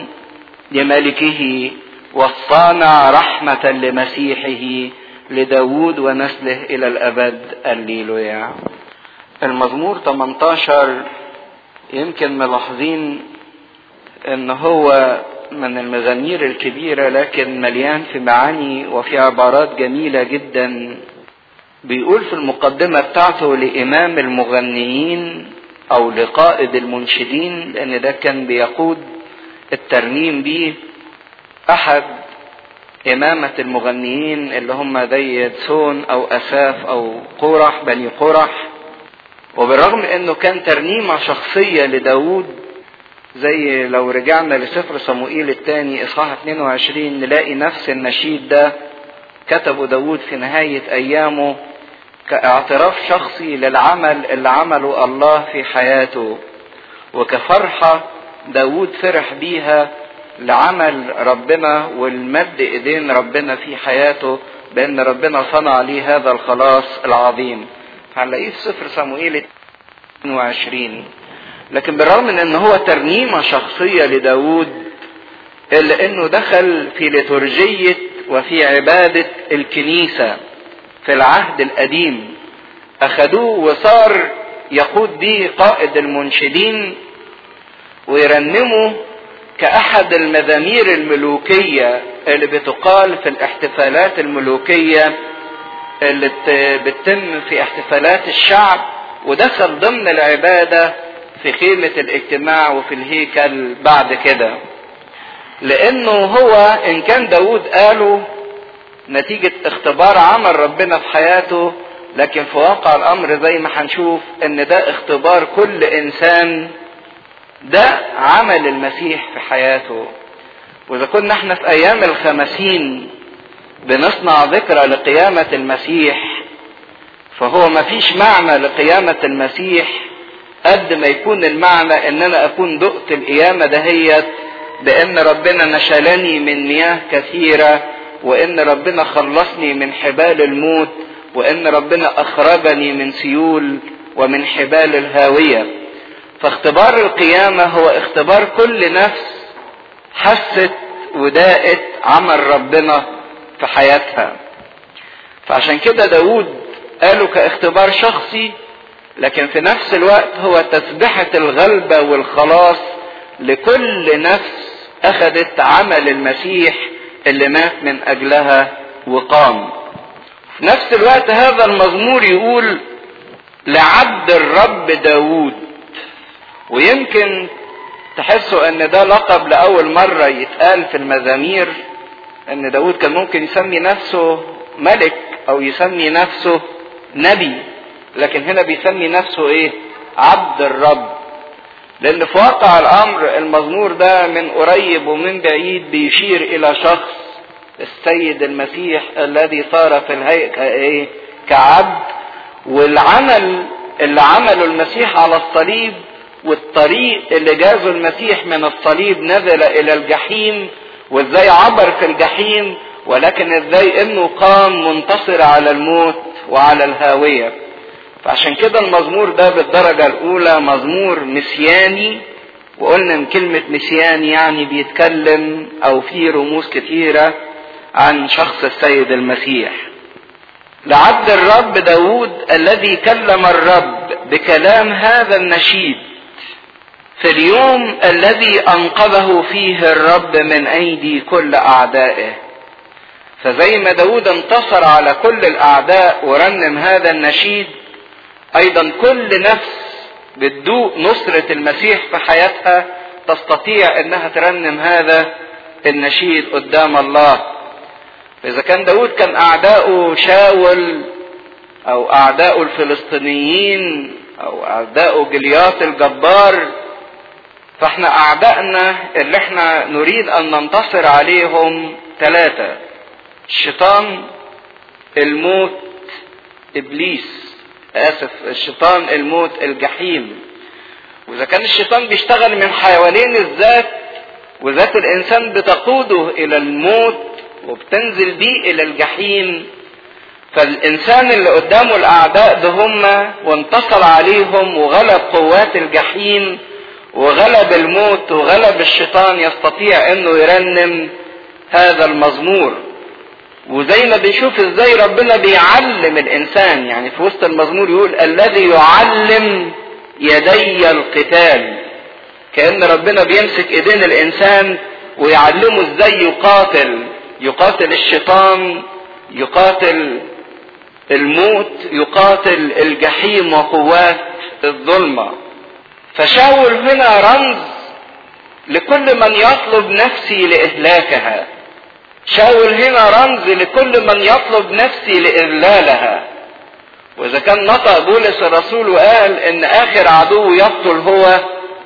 لملكه والصانع رحمة لمسيحه لداود ونسله إلى الأبد الليلويا المزمور 18 يمكن ملاحظين ان هو من المزامير الكبيرة لكن مليان في معاني وفي عبارات جميلة جدا بيقول في المقدمة بتاعته لإمام المغنيين أو لقائد المنشدين لأن ده كان بيقود الترنيم بيه أحد إمامة المغنيين اللي هم زي يدسون أو أساف أو قرح بني قرح وبالرغم إنه كان ترنيمة شخصية لداود زي لو رجعنا لسفر صموئيل الثاني إصحاح 22 نلاقي نفس النشيد ده كتبه داود في نهاية أيامه كاعتراف شخصي للعمل اللي عمله الله في حياته وكفرحة داود فرح بيها لعمل ربنا والمد ايدين ربنا في حياته بان ربنا صنع ليه هذا الخلاص العظيم هنلاقيه في سفر صموئيل 22 لكن بالرغم من ان هو ترنيمة شخصية لداود الا انه دخل في لتورجية وفي عبادة الكنيسة في العهد القديم اخدوه وصار يقود به قائد المنشدين ويرنموا كأحد المزامير الملوكية اللي بتقال في الاحتفالات الملوكية اللي بتتم في احتفالات الشعب ودخل ضمن العبادة في خيمة الاجتماع وفي الهيكل بعد كده لانه هو ان كان داود قاله نتيجة اختبار عمل ربنا في حياته لكن في واقع الامر زي ما هنشوف ان ده اختبار كل انسان ده عمل المسيح في حياته واذا كنا احنا في ايام الخمسين بنصنع ذكرى لقيامة المسيح فهو ما فيش معنى لقيامة المسيح قد ما يكون المعنى ان انا اكون دقت القيامة دهيت بان ربنا نشلني من مياه كثيرة وان ربنا خلصني من حبال الموت وان ربنا اخرجني من سيول ومن حبال الهاويه فاختبار القيامه هو اختبار كل نفس حست وداقت عمل ربنا في حياتها فعشان كده داود قالوا كاختبار شخصي لكن في نفس الوقت هو تسبحة الغلبة والخلاص لكل نفس أخذت عمل المسيح اللي مات من أجلها وقام. في نفس الوقت هذا المزمور يقول لعبد الرب داود ويمكن تحسوا ان ده لقب لأول مرة يتقال في المزامير ان داود كان ممكن يسمي نفسه ملك او يسمي نفسه نبي لكن هنا بيسمي نفسه ايه عبد الرب لان في واقع الامر المزمور ده من قريب ومن بعيد بيشير الى شخص السيد المسيح الذي صار في الهيئة ايه كعبد والعمل اللي عمله المسيح على الصليب والطريق اللي جازه المسيح من الصليب نزل الى الجحيم وازاي عبر في الجحيم ولكن ازاي انه قام منتصر على الموت وعلى الهاويه فعشان كده المزمور ده بالدرجة الأولى مزمور مسياني وقلنا إن كلمة مسياني يعني بيتكلم أو فيه رموز كثيرة عن شخص السيد المسيح. لعبد الرب داود الذي كلم الرب بكلام هذا النشيد في اليوم الذي أنقذه فيه الرب من أيدي كل أعدائه. فزي ما داود انتصر على كل الأعداء ورنم هذا النشيد ايضا كل نفس بتدوق نصرة المسيح في حياتها تستطيع انها ترنم هذا النشيد قدام الله فاذا كان داود كان اعداؤه شاول او اعداؤه الفلسطينيين او اعداؤه جلياط الجبار فاحنا اعدائنا اللي احنا نريد ان ننتصر عليهم ثلاثة الشيطان الموت ابليس اسف الشيطان الموت الجحيم واذا كان الشيطان بيشتغل من حيوانين الذات وذات الانسان بتقوده الى الموت وبتنزل بيه الى الجحيم فالانسان اللي قدامه الاعداء ده هم وانتصر عليهم وغلب قوات الجحيم وغلب الموت وغلب الشيطان يستطيع انه يرنم هذا المزمور وزي ما بنشوف ازاي ربنا بيعلم الانسان يعني في وسط المزمور يقول الذي يعلم يدي القتال كان ربنا بيمسك ايدين الانسان ويعلمه ازاي يقاتل يقاتل الشيطان يقاتل الموت يقاتل الجحيم وقوات الظلمه فشاول هنا رمز لكل من يطلب نفسي لاهلاكها شاول هنا رمز لكل من يطلب نفسي لإذلالها وإذا كان نطق بولس الرسول وقال إن آخر عدو يقتل هو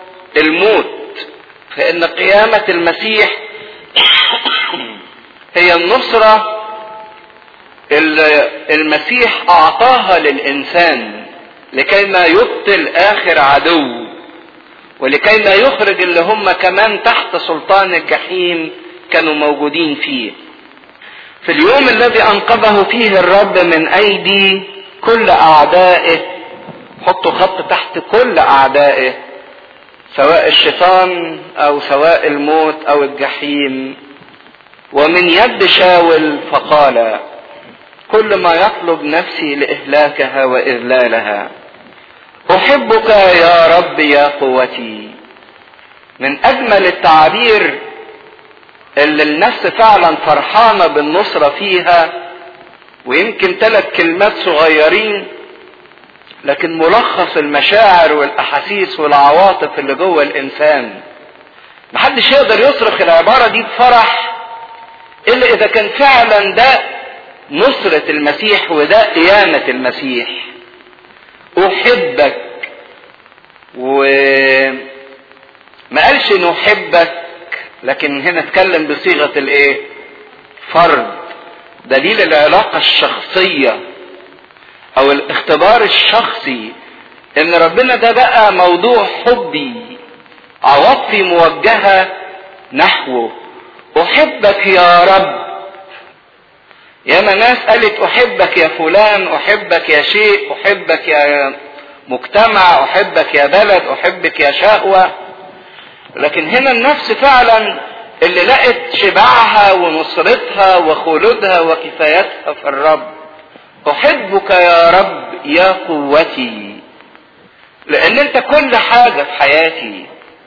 الموت فإن قيامة المسيح هي النصرة اللي المسيح أعطاها للإنسان لكي ما يقتل آخر عدو ولكي ما يخرج اللي هم كمان تحت سلطان الجحيم كانوا موجودين فيه في اليوم الذي انقذه فيه الرب من ايدي كل اعدائه حطوا خط تحت كل اعدائه سواء الشيطان او سواء الموت او الجحيم ومن يد شاول فقال كل ما يطلب نفسي لاهلاكها واذلالها احبك يا رب يا قوتي من اجمل التعابير اللي النفس فعلا فرحانه بالنصره فيها ويمكن ثلاث كلمات صغيرين لكن ملخص المشاعر والاحاسيس والعواطف اللي جوه الانسان محدش يقدر يصرخ العباره دي بفرح الا اذا كان فعلا ده نصرة المسيح وده قيامة المسيح احبك وما قالش نحبك لكن هنا اتكلم بصيغة الايه فرد دليل العلاقة الشخصية او الاختبار الشخصي ان ربنا ده بقى موضوع حبي عواطفي موجهة نحوه احبك يا رب ياما ناس قالت احبك يا فلان احبك يا شيء احبك يا مجتمع احبك يا بلد احبك يا شهوة لكن هنا النفس فعلا اللي لقت شبعها ونصرتها وخلودها وكفايتها في الرب احبك يا رب يا قوتي لان انت كل حاجة في حياتي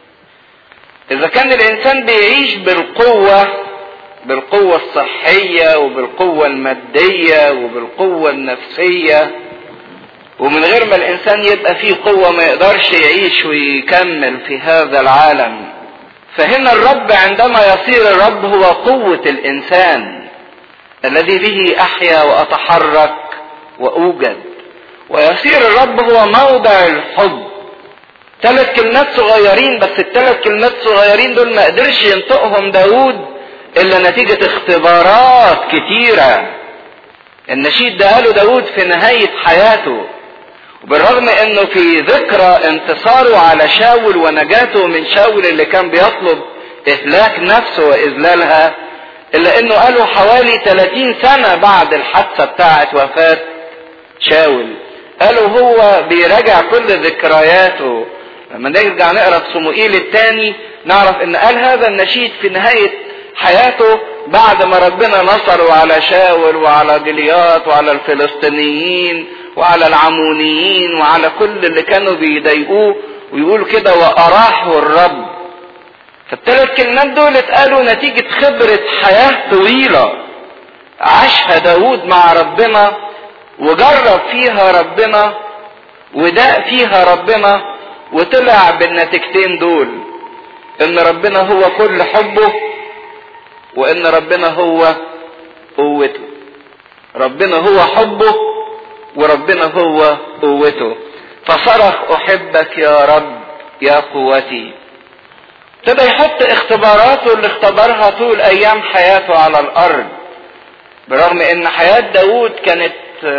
اذا كان الانسان بيعيش بالقوة بالقوة الصحية وبالقوة المادية وبالقوة النفسية ومن غير ما الانسان يبقى فيه قوة ما يقدرش يعيش ويكمل في هذا العالم فهنا الرب عندما يصير الرب هو قوة الانسان الذي به احيا واتحرك واوجد ويصير الرب هو موضع الحب ثلاث كلمات صغيرين بس الثلاث كلمات صغيرين دول ما قدرش ينطقهم داود الا نتيجة اختبارات كتيرة النشيد ده قاله داود في نهاية حياته وبالرغم انه في ذكرى انتصاره على شاول ونجاته من شاول اللي كان بيطلب اهلاك نفسه واذلالها الا انه قاله حوالي 30 سنة بعد الحادثة بتاعة وفاة شاول قالوا هو بيراجع كل ذكرياته لما نرجع نقرا في صموئيل الثاني نعرف ان قال هذا النشيد في نهايه حياته بعد ما ربنا نصره على شاول وعلى جليات وعلى الفلسطينيين وعلى العمونيين وعلى كل اللي كانوا بيضايقوه ويقول كده واراحوا الرب فالثلاث كلمات دول اتقالوا نتيجة خبرة حياة طويلة عاشها داود مع ربنا وجرب فيها ربنا وداق فيها ربنا وطلع بالنتيجتين دول ان ربنا هو كل حبه وان ربنا هو قوته ربنا هو حبه وربنا هو قوته فصرخ احبك يا رب يا قوتي ابتدى يحط اختباراته اللي اختبرها طول ايام حياته على الارض برغم ان حياة داود كانت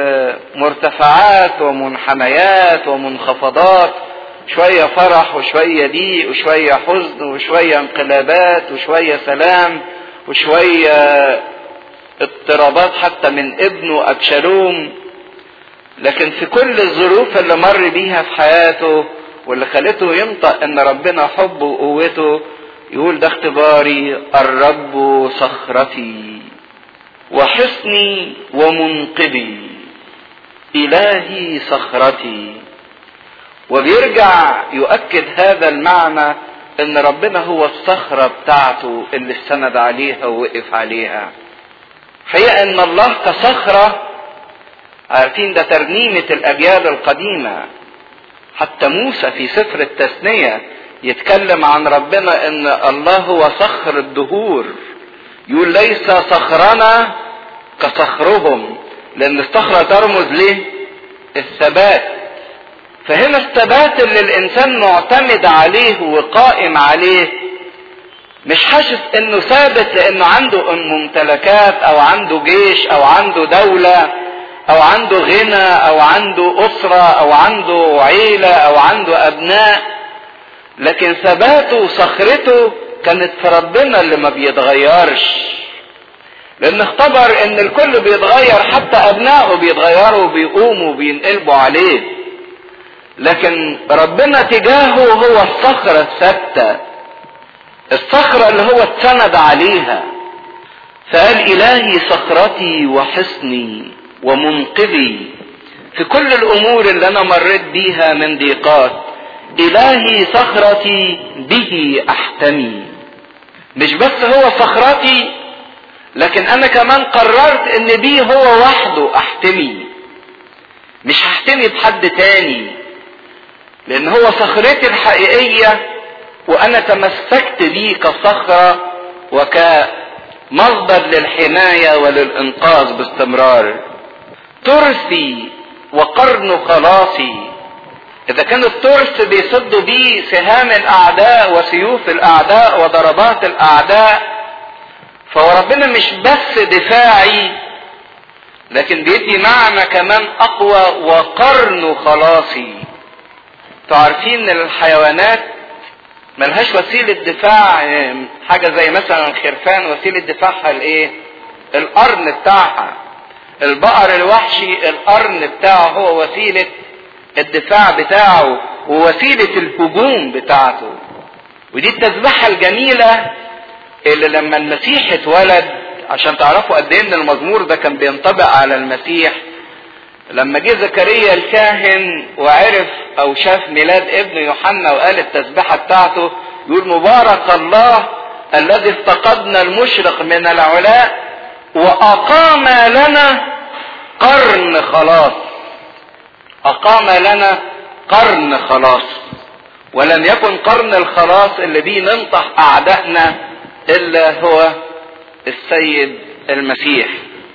مرتفعات ومنحنيات ومنخفضات شوية فرح وشوية ضيق وشوية حزن وشوية انقلابات وشوية سلام وشوية اضطرابات حتى من ابنه أبشالوم لكن في كل الظروف اللي مر بيها في حياته واللي خلته ينطق ان ربنا حبه وقوته يقول ده اختباري الرب صخرتي وحصني ومنقذي الهي صخرتي وبيرجع يؤكد هذا المعنى ان ربنا هو الصخرة بتاعته اللي استند عليها ووقف عليها حقيقة ان الله كصخرة عارفين ده ترنيمة الاجيال القديمة حتى موسى في سفر التثنية يتكلم عن ربنا ان الله هو صخر الدهور يقول ليس صخرنا كصخرهم لان الصخرة ترمز ليه الثبات فهنا الثبات اللي الانسان معتمد عليه وقائم عليه مش حاسس انه ثابت لانه عنده ممتلكات او عنده جيش او عنده دولة او عنده غنى او عنده اسرة او عنده عيلة او عنده ابناء لكن ثباته وصخرته كانت في ربنا اللي ما بيتغيرش لان اختبر ان الكل بيتغير حتى ابنائه بيتغيروا وبيقوموا وبينقلبوا عليه لكن ربنا تجاهه هو الصخرة الثابتة الصخرة اللي هو اتسند عليها فقال إلهي صخرتي وحصني ومنقذي في كل الأمور اللي أنا مريت بيها من ضيقات إلهي صخرتي به أحتمي مش بس هو صخرتي لكن أنا كمان قررت إن بيه هو وحده أحتمي مش هحتمي بحد تاني لان هو صخرتي الحقيقية وانا تمسكت بيه كصخرة وكمصدر للحماية وللانقاذ باستمرار ترثي وقرن خلاصي اذا كان الترس بيصدوا بيه سهام الاعداء وسيوف الاعداء وضربات الاعداء فهو ربنا مش بس دفاعي لكن بيدي معنى كمان اقوى وقرن خلاصي تعرفين ان الحيوانات ملهاش وسيلة دفاع حاجة زي مثلا الخرفان وسيلة دفاعها الايه القرن بتاعها البقر الوحشي القرن بتاعه هو وسيلة الدفاع بتاعه ووسيلة الهجوم بتاعته ودي التسبحة الجميلة اللي لما المسيح اتولد عشان تعرفوا قد ايه ان المزمور ده كان بينطبق على المسيح لما جه زكريا الكاهن وعرف او شاف ميلاد ابن يوحنا وقال التسبحة بتاعته يقول مبارك الله الذي افتقدنا المشرق من العلاء واقام لنا قرن خلاص اقام لنا قرن خلاص ولم يكن قرن الخلاص اللي بيه ننطح اعدائنا الا هو السيد المسيح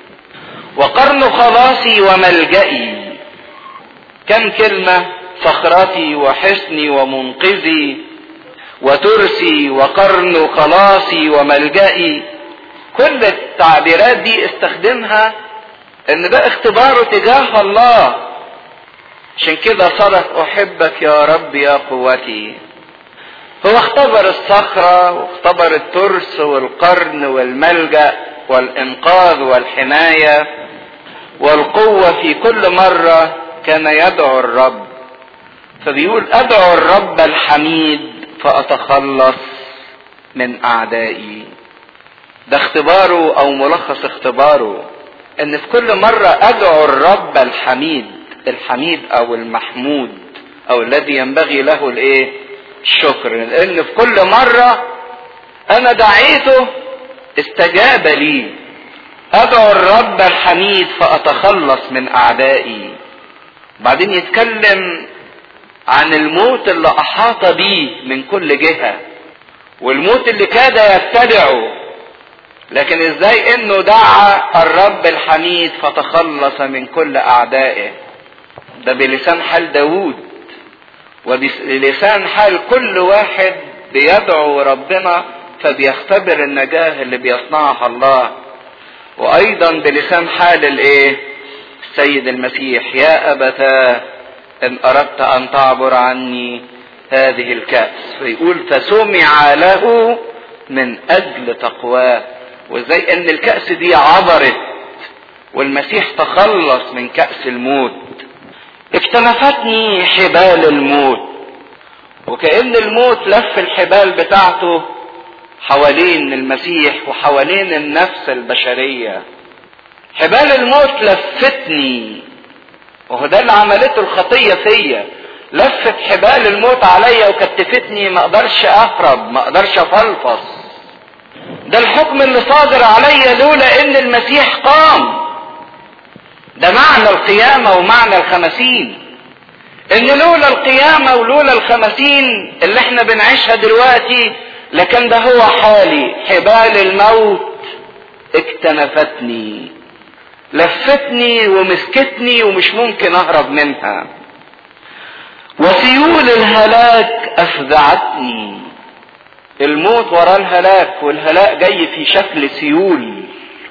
وقرن خلاصي وملجئي كم كلمة صخرتي وحصني ومنقذي وترسي وقرن خلاصي وملجئي كل التعبيرات دي استخدمها ان ده اختباره تجاه الله عشان كده صرخ احبك يا رب يا قوتي هو اختبر الصخرة واختبر الترس والقرن والملجأ والإنقاذ والحماية والقوة في كل مرة كان يدعو الرب فبيقول أدعو الرب الحميد فأتخلص من أعدائي ده اختباره أو ملخص اختباره إن في كل مرة أدعو الرب الحميد الحميد أو المحمود أو الذي ينبغي له الإيه؟ الشكر لان في كل مرة انا دعيته استجاب لي ادعو الرب الحميد فاتخلص من اعدائي بعدين يتكلم عن الموت اللي احاط بيه من كل جهة والموت اللي كاد يبتلعه لكن ازاي انه دعا الرب الحميد فتخلص من كل اعدائه ده بلسان حال داوود وبلسان حال كل واحد بيدعو ربنا فبيختبر النجاة اللي بيصنعها الله وايضا بلسان حال الايه السيد المسيح يا ابتاه ان اردت ان تعبر عني هذه الكأس فيقول فسمع له من اجل تقواه وازاي ان الكأس دي عبرت والمسيح تخلص من كأس الموت اكتنفتني حبال الموت وكأن الموت لف الحبال بتاعته حوالين المسيح وحوالين النفس البشرية حبال الموت لفتني وهو ده اللي عملته الخطية فيا لفت حبال الموت عليا وكتفتني ما اقدرش اهرب ما اقدرش افلفص ده الحكم اللي صادر عليا لولا ان المسيح قام ده معنى القيامة ومعنى الخمسين ان لولا القيامة ولولا الخمسين اللي احنا بنعيشها دلوقتي لكن ده هو حالي حبال الموت اكتنفتني لفتني ومسكتني ومش ممكن اهرب منها وسيول الهلاك افزعتني الموت وراه الهلاك والهلاك جاي في شكل سيول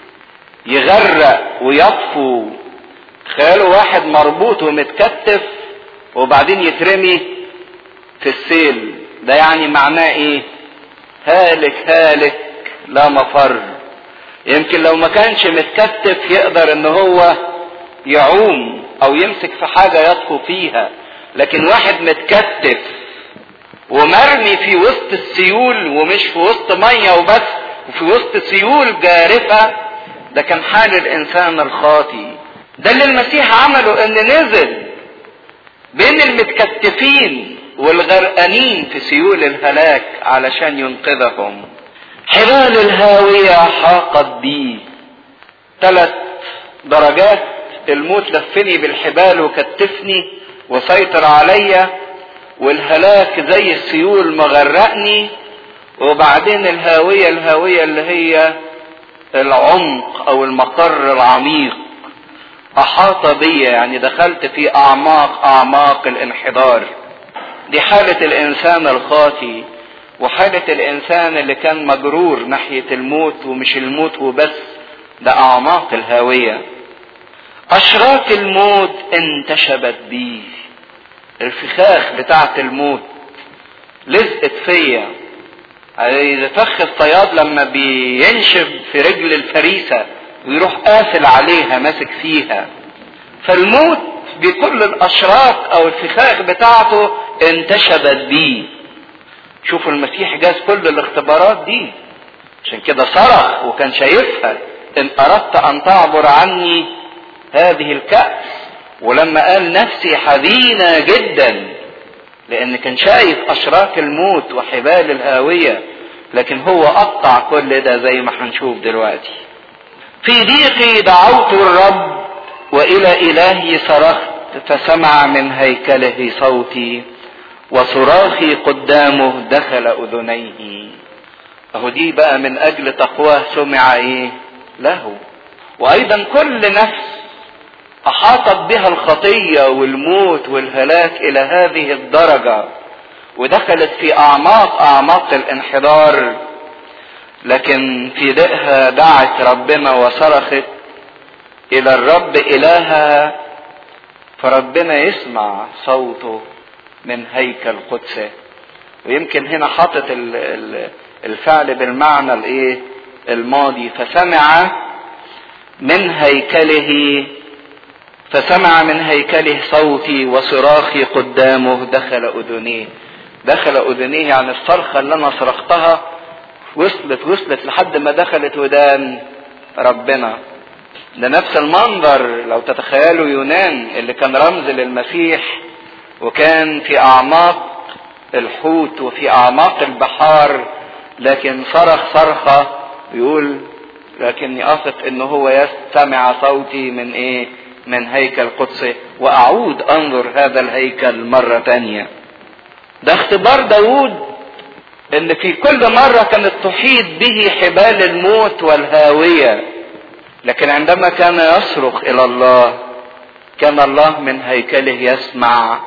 يغرق ويطفو تخيلوا واحد مربوط ومتكتف وبعدين يترمي في السيل ده يعني معناه ايه هالك هالك لا مفر يمكن لو ما كانش متكتف يقدر ان هو يعوم او يمسك في حاجة يطفو فيها لكن واحد متكتف ومرمي في وسط السيول ومش في وسط مية وبس وفي وسط سيول جارفة ده كان حال الانسان الخاطي ده اللي المسيح عمله ان نزل بين المتكتفين والغرقانين في سيول الهلاك علشان ينقذهم حبال الهاوية حاقت بي ثلاث درجات الموت لفني بالحبال وكتفني وسيطر عليا والهلاك زي السيول مغرقني وبعدين الهاوية الهاوية اللي هي العمق او المقر العميق احاط بي يعني دخلت في اعماق اعماق الانحدار دي حالة الانسان الخاطي وحالة الانسان اللي كان مجرور ناحية الموت ومش الموت وبس ده اعماق الهاوية اشراك الموت انتشبت بي الفخاخ بتاعت الموت لزقت فيا زي فخ الصياد لما بينشب في رجل الفريسة ويروح قافل عليها ماسك فيها فالموت بكل الاشراط او الفخاخ بتاعته انتشبت بيه شوفوا المسيح جاز كل الاختبارات دي عشان كده صرخ وكان شايفها ان اردت ان تعبر عني هذه الكأس ولما قال نفسي حزينة جدا لان كان شايف اشراك الموت وحبال الهاوية لكن هو قطع كل ده زي ما هنشوف دلوقتي في ضيقي دعوت الرب والى الهي صرخت فسمع من هيكله صوتي وصراخي قدامه دخل اذنيه اهو دي بقى من اجل تقواه سمع ايه له وايضا كل نفس احاطت بها الخطيه والموت والهلاك الى هذه الدرجه ودخلت في اعماق اعماق الانحدار لكن في ضيقها دعت ربنا وصرخت الى الرب الهها فربنا يسمع صوته من هيكل قدسه ويمكن هنا حاطط الفعل بالمعنى الايه الماضي فسمع من هيكله فسمع من هيكله صوتي وصراخي قدامه دخل اذنيه دخل اذنيه يعني الصرخه اللي انا صرختها وصلت وصلت لحد ما دخلت ودان ربنا ده نفس المنظر لو تتخيلوا يونان اللي كان رمز للمسيح وكان في اعماق الحوت وفي اعماق البحار لكن صرخ صرخه يقول لكني اثق ان هو يستمع صوتي من ايه من هيكل قدسه واعود انظر هذا الهيكل مرة تانية ده اختبار داود ان في كل مرة كانت تحيط به حبال الموت والهاوية لكن عندما كان يصرخ الى الله كان الله من هيكله يسمع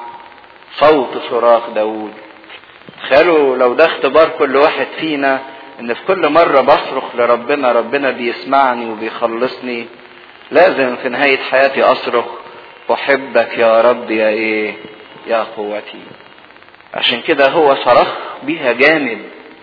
صوت صراخ داود تخيلوا لو ده اختبار كل واحد فينا ان في كل مرة بصرخ لربنا ربنا بيسمعني وبيخلصني لازم في نهاية حياتي اصرخ احبك يا رب يا ايه يا قوتي عشان كده هو صرخ بيها جامد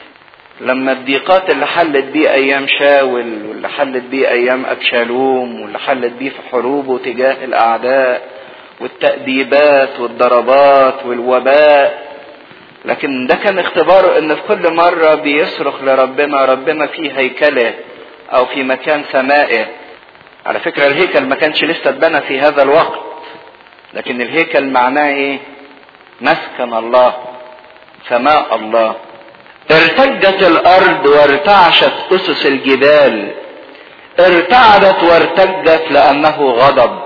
لما الضيقات اللي حلت بيه ايام شاول واللي حلت بيه ايام ابشالوم واللي حلت بيه في حروبه تجاه الاعداء والتأديبات والضربات والوباء لكن ده كان اختباره ان في كل مرة بيصرخ لربنا ربنا في هيكله او في مكان سمائه على فكرة الهيكل ما كانش لسه اتبنى في هذا الوقت لكن الهيكل معناه ايه مسكن الله سماء الله ارتجت الارض وارتعشت اسس الجبال ارتعدت وارتجت لانه غضب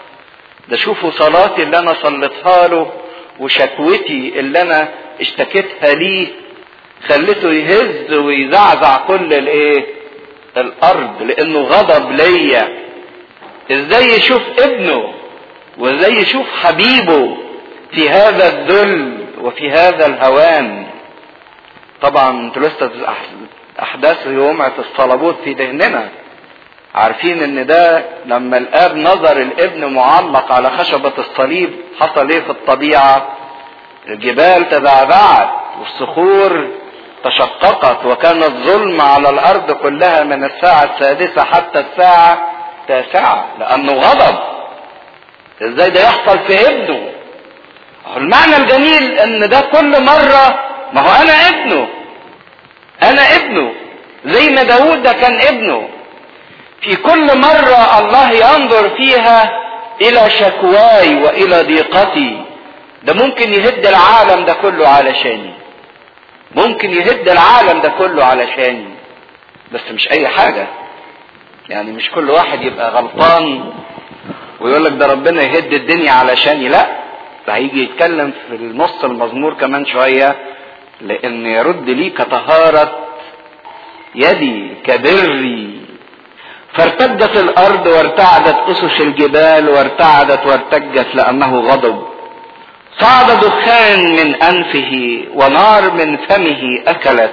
ده شوفوا صلاتي اللي انا صليتها له وشكوتي اللي انا اشتكيتها ليه خلته يهز ويزعزع كل الايه الارض لانه غضب ليا ازاي يشوف ابنه وازاي يشوف حبيبه في هذا الذل وفي هذا الهوان طبعا انتوا لسه احداث يومعة الصلبوت في ذهننا عارفين ان ده لما الاب نظر الابن معلق على خشبة الصليب حصل ايه في الطبيعة الجبال تبعبعت والصخور تشققت وكان الظلم على الارض كلها من الساعة السادسة حتى الساعة التاسعة لانه غضب ازاي ده يحصل في ابنه المعنى الجميل ان ده كل مرة ما هو انا ابنه انا ابنه زي ما داود ده كان ابنه في كل مرة الله ينظر فيها الى شكواي والى ضيقتي ده ممكن يهد العالم ده كله علشاني ممكن يهد العالم ده كله علشاني بس مش اي حاجة يعني مش كل واحد يبقى غلطان ويقول لك ده ربنا يهد الدنيا علشاني لا ده هيجي يتكلم في النص المزمور كمان شوية لان يرد لي كطهارة يدي كبري فارتجت الارض وارتعدت اسس الجبال وارتعدت وارتجت لانه غضب صعد دخان من انفه ونار من فمه اكلت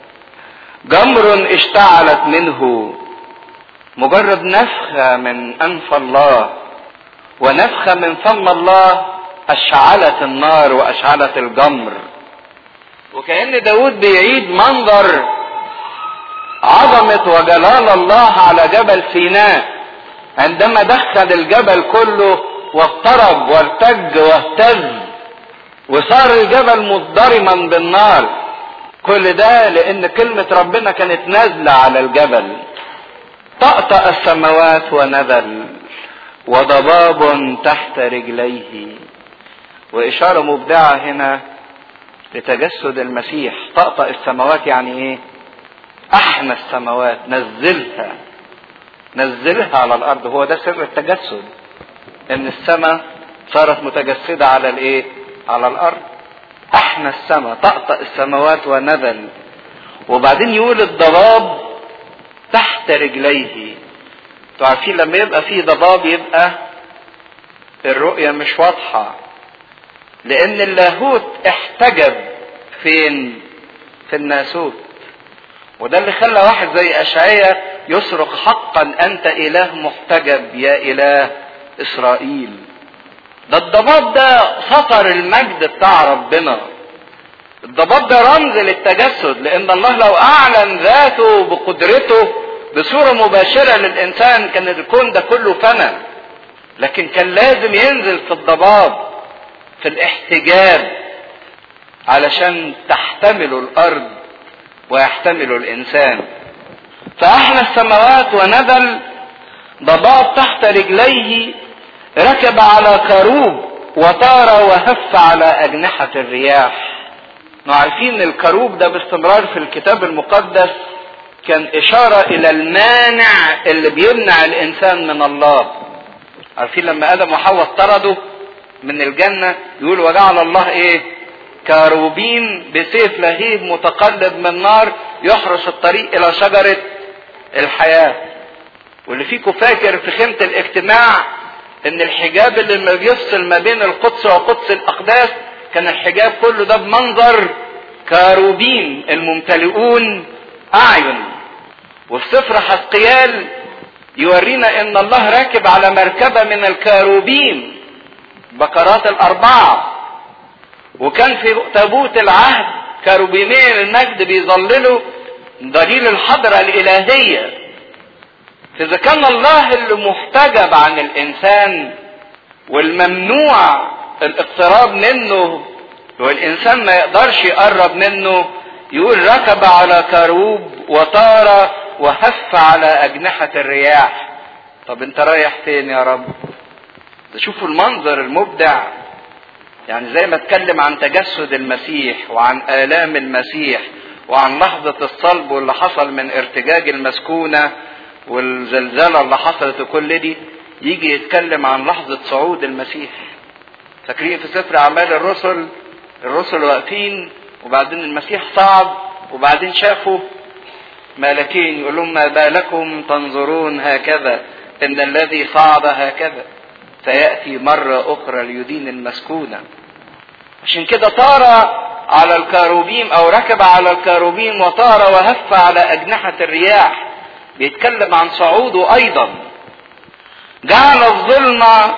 جمر اشتعلت منه مجرد نفخه من انف الله ونفخه من فم الله اشعلت النار واشعلت الجمر وكأن داود بيعيد منظر عظمة وجلال الله على جبل سيناء عندما دخل الجبل كله واضطرب وارتج واهتز وصار الجبل مضطرما بالنار كل ده لان كلمة ربنا كانت نازلة على الجبل طأطأ السماوات ونزل وضباب تحت رجليه وإشارة مبدعة هنا لتجسد المسيح طأطأ السماوات يعني إيه؟ أحنى السماوات نزلها نزلها على الأرض هو ده سر التجسد إن السماء صارت متجسدة على الإيه؟ على الأرض أحنى السماء طأطأ السماوات ونزل وبعدين يقول الضباب تحت رجليه انتوا عارفين لما يبقى فيه ضباب يبقى الرؤية مش واضحة لأن اللاهوت احتجب فين؟ في الناسوت وده اللي خلى واحد زي أشعية يصرخ حقا أنت إله محتجب يا إله إسرائيل ده الضباب ده سطر المجد بتاع ربنا الضباب ده رمز للتجسد لأن الله لو أعلن ذاته بقدرته بصورة مباشرة للإنسان كان الكون ده كله فنى لكن كان لازم ينزل في الضباب في الاحتجاب علشان تحتمله الأرض ويحتمله الإنسان فأحنى السماوات ونزل ضباب تحت رجليه ركب على كروب وطار وهف على أجنحة الرياح عارفين الكروب ده باستمرار في الكتاب المقدس كان إشارة إلى المانع اللي بيمنع الإنسان من الله. عارفين لما آدم وحواء اطردوا من الجنة يقول وجعل الله إيه؟ كروبين بسيف لهيب متقلب من نار يحرس الطريق إلى شجرة الحياة. واللي فيكم فاكر في خيمة الاجتماع إن الحجاب اللي ما بيفصل ما بين القدس وقدس الأقداس كان الحجاب كله ده بمنظر كروبين الممتلئون أعين وفي سفر حسقيال يورينا ان الله راكب على مركبه من الكاروبين بكرات الاربعه وكان في تابوت العهد كاروبيمين المجد بيظللوا دليل الحضره الالهيه فاذا كان الله اللي محتجب عن الانسان والممنوع الاقتراب منه والانسان ما يقدرش يقرب منه يقول ركب على كروب وطار وهف على أجنحة الرياح طب انت رايح فين يا رب شوفوا المنظر المبدع يعني زي ما اتكلم عن تجسد المسيح وعن آلام المسيح وعن لحظة الصلب واللي حصل من ارتجاج المسكونة والزلزلة اللي حصلت وكل دي يجي يتكلم عن لحظة صعود المسيح فاكرين في سفر أعمال الرسل الرسل واقفين وبعدين المسيح صعد وبعدين شافوا ملكين يقول لهم ما بالكم تنظرون هكذا ان الذي صعد هكذا سياتي مره اخرى ليدين المسكونه عشان كده طار على الكاروبيم او ركب على الكاروبيم وطار وهف على اجنحه الرياح بيتكلم عن صعوده ايضا جعل الظلمه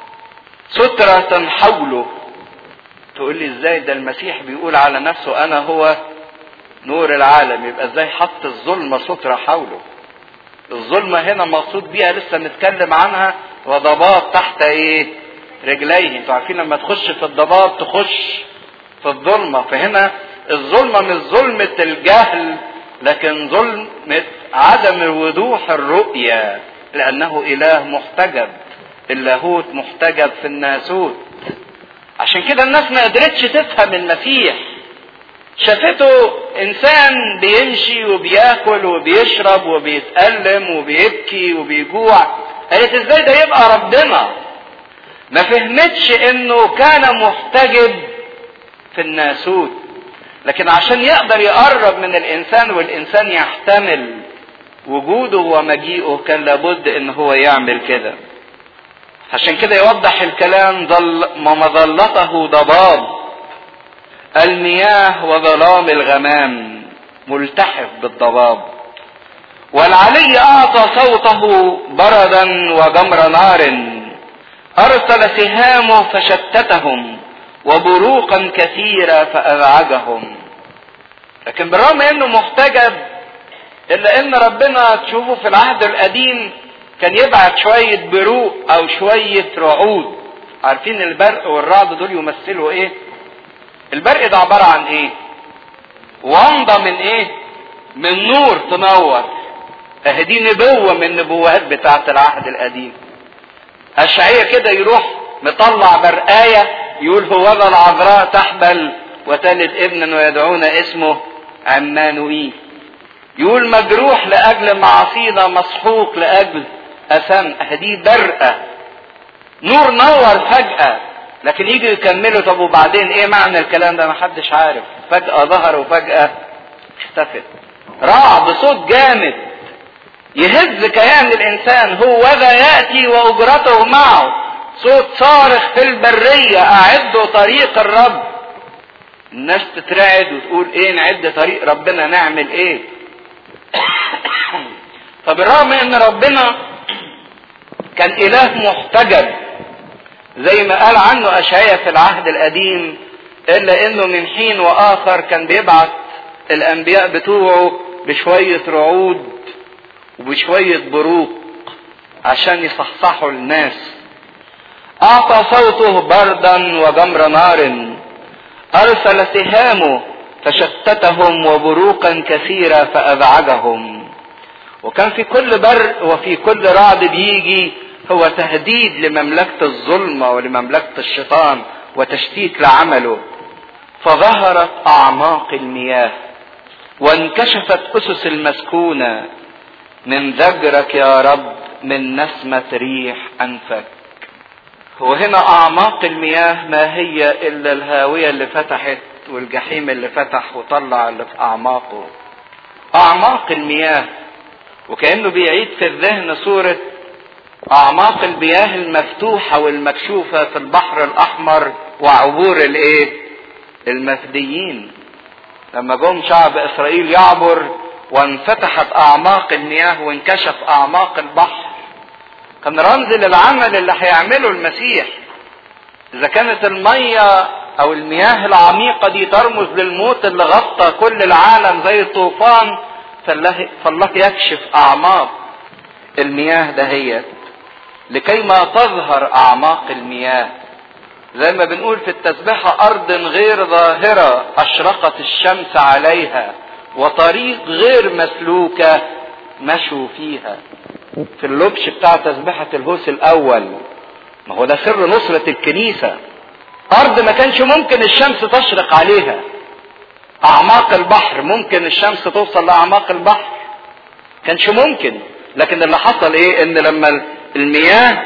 ستره حوله تقول لي ازاي ده المسيح بيقول على نفسه انا هو نور العالم يبقى ازاي حط الظلمة سترة حوله الظلمة هنا مقصود بيها لسه نتكلم عنها وضباب تحت ايه رجليه انتوا عارفين لما تخش في الضباب تخش في الظلمة فهنا الظلمة مش ظلمة الجهل لكن ظلمة عدم وضوح الرؤية لأنه إله محتجب اللاهوت محتجب في الناسوت عشان كده الناس ما قدرتش تفهم المسيح شافته انسان بيمشي وبياكل وبيشرب وبيتألم وبيبكي وبيجوع قالت ازاي ده يبقى ربنا ما فهمتش انه كان محتجب في الناسوت لكن عشان يقدر يقرب من الانسان والانسان يحتمل وجوده ومجيئه كان لابد ان هو يعمل كده عشان كده يوضح الكلام ظل مظلته ضباب المياه وظلام الغمام ملتحف بالضباب والعلي اعطى صوته بردا وجمر نار ارسل سهامه فشتتهم وبروقا كثيره فازعجهم لكن بالرغم انه محتجب الا ان ربنا تشوفه في العهد القديم كان يبعت شوية بروق او شوية رعود عارفين البرق والرعد دول يمثلوا ايه البرق ده عبارة عن ايه ومضة من ايه من نور تنور اهي دي نبوة من النبوات بتاعة العهد القديم اشعية كده يروح مطلع برقاية يقول هو ذا العذراء تحبل وتلد ابنا ويدعون اسمه عمانوئيل يقول مجروح لاجل معصينا مسحوق لاجل اثام دي برقه نور نور فجاه لكن يجي يكملوا طب وبعدين ايه معنى الكلام ده محدش عارف فجاه ظهر وفجاه اختفت رعد صوت جامد يهز كيان الانسان هو ذا ياتي واجرته معه صوت صارخ في البريه اعدوا طريق الرب الناس تترعد وتقول ايه نعد طريق ربنا نعمل ايه فبالرغم ان ربنا كان اله محتجب زي ما قال عنه اشعياء في العهد القديم الا انه من حين واخر كان بيبعت الانبياء بتوعه بشوية رعود وبشوية بروق عشان يصحصحوا الناس اعطى صوته بردا وجمر نار ارسل سهامه فشتتهم وبروقا كثيرة فازعجهم وكان في كل برق وفي كل رعد بيجي هو تهديد لمملكة الظلمة ولمملكة الشيطان وتشتيت لعمله فظهرت أعماق المياه وانكشفت أسس المسكونة من ذجرك يا رب من نسمة ريح أنفك وهنا أعماق المياه ما هي إلا الهاوية اللي فتحت والجحيم اللي فتح وطلع اللي في أعماقه أعماق المياه وكأنه بيعيد في الذهن صورة أعماق المياه المفتوحة والمكشوفة في البحر الأحمر وعبور الإيه؟ المفديين. لما جم شعب إسرائيل يعبر وانفتحت أعماق المياه وانكشف أعماق البحر. كان رمز للعمل اللي هيعمله المسيح. إذا كانت المية أو المياه العميقة دي ترمز للموت اللي غطى كل العالم زي الطوفان فالله, فالله يكشف أعماق المياه دهيت لكي ما تظهر أعماق المياه زي ما بنقول في التسبيحة أرض غير ظاهرة أشرقت الشمس عليها وطريق غير مسلوكة مشوا فيها في اللبش بتاع تسبيحة الهوس الأول ما هو ده سر نصرة الكنيسة أرض ما كانش ممكن الشمس تشرق عليها أعماق البحر ممكن الشمس توصل لأعماق البحر كانش ممكن لكن اللي حصل ايه ان لما المياه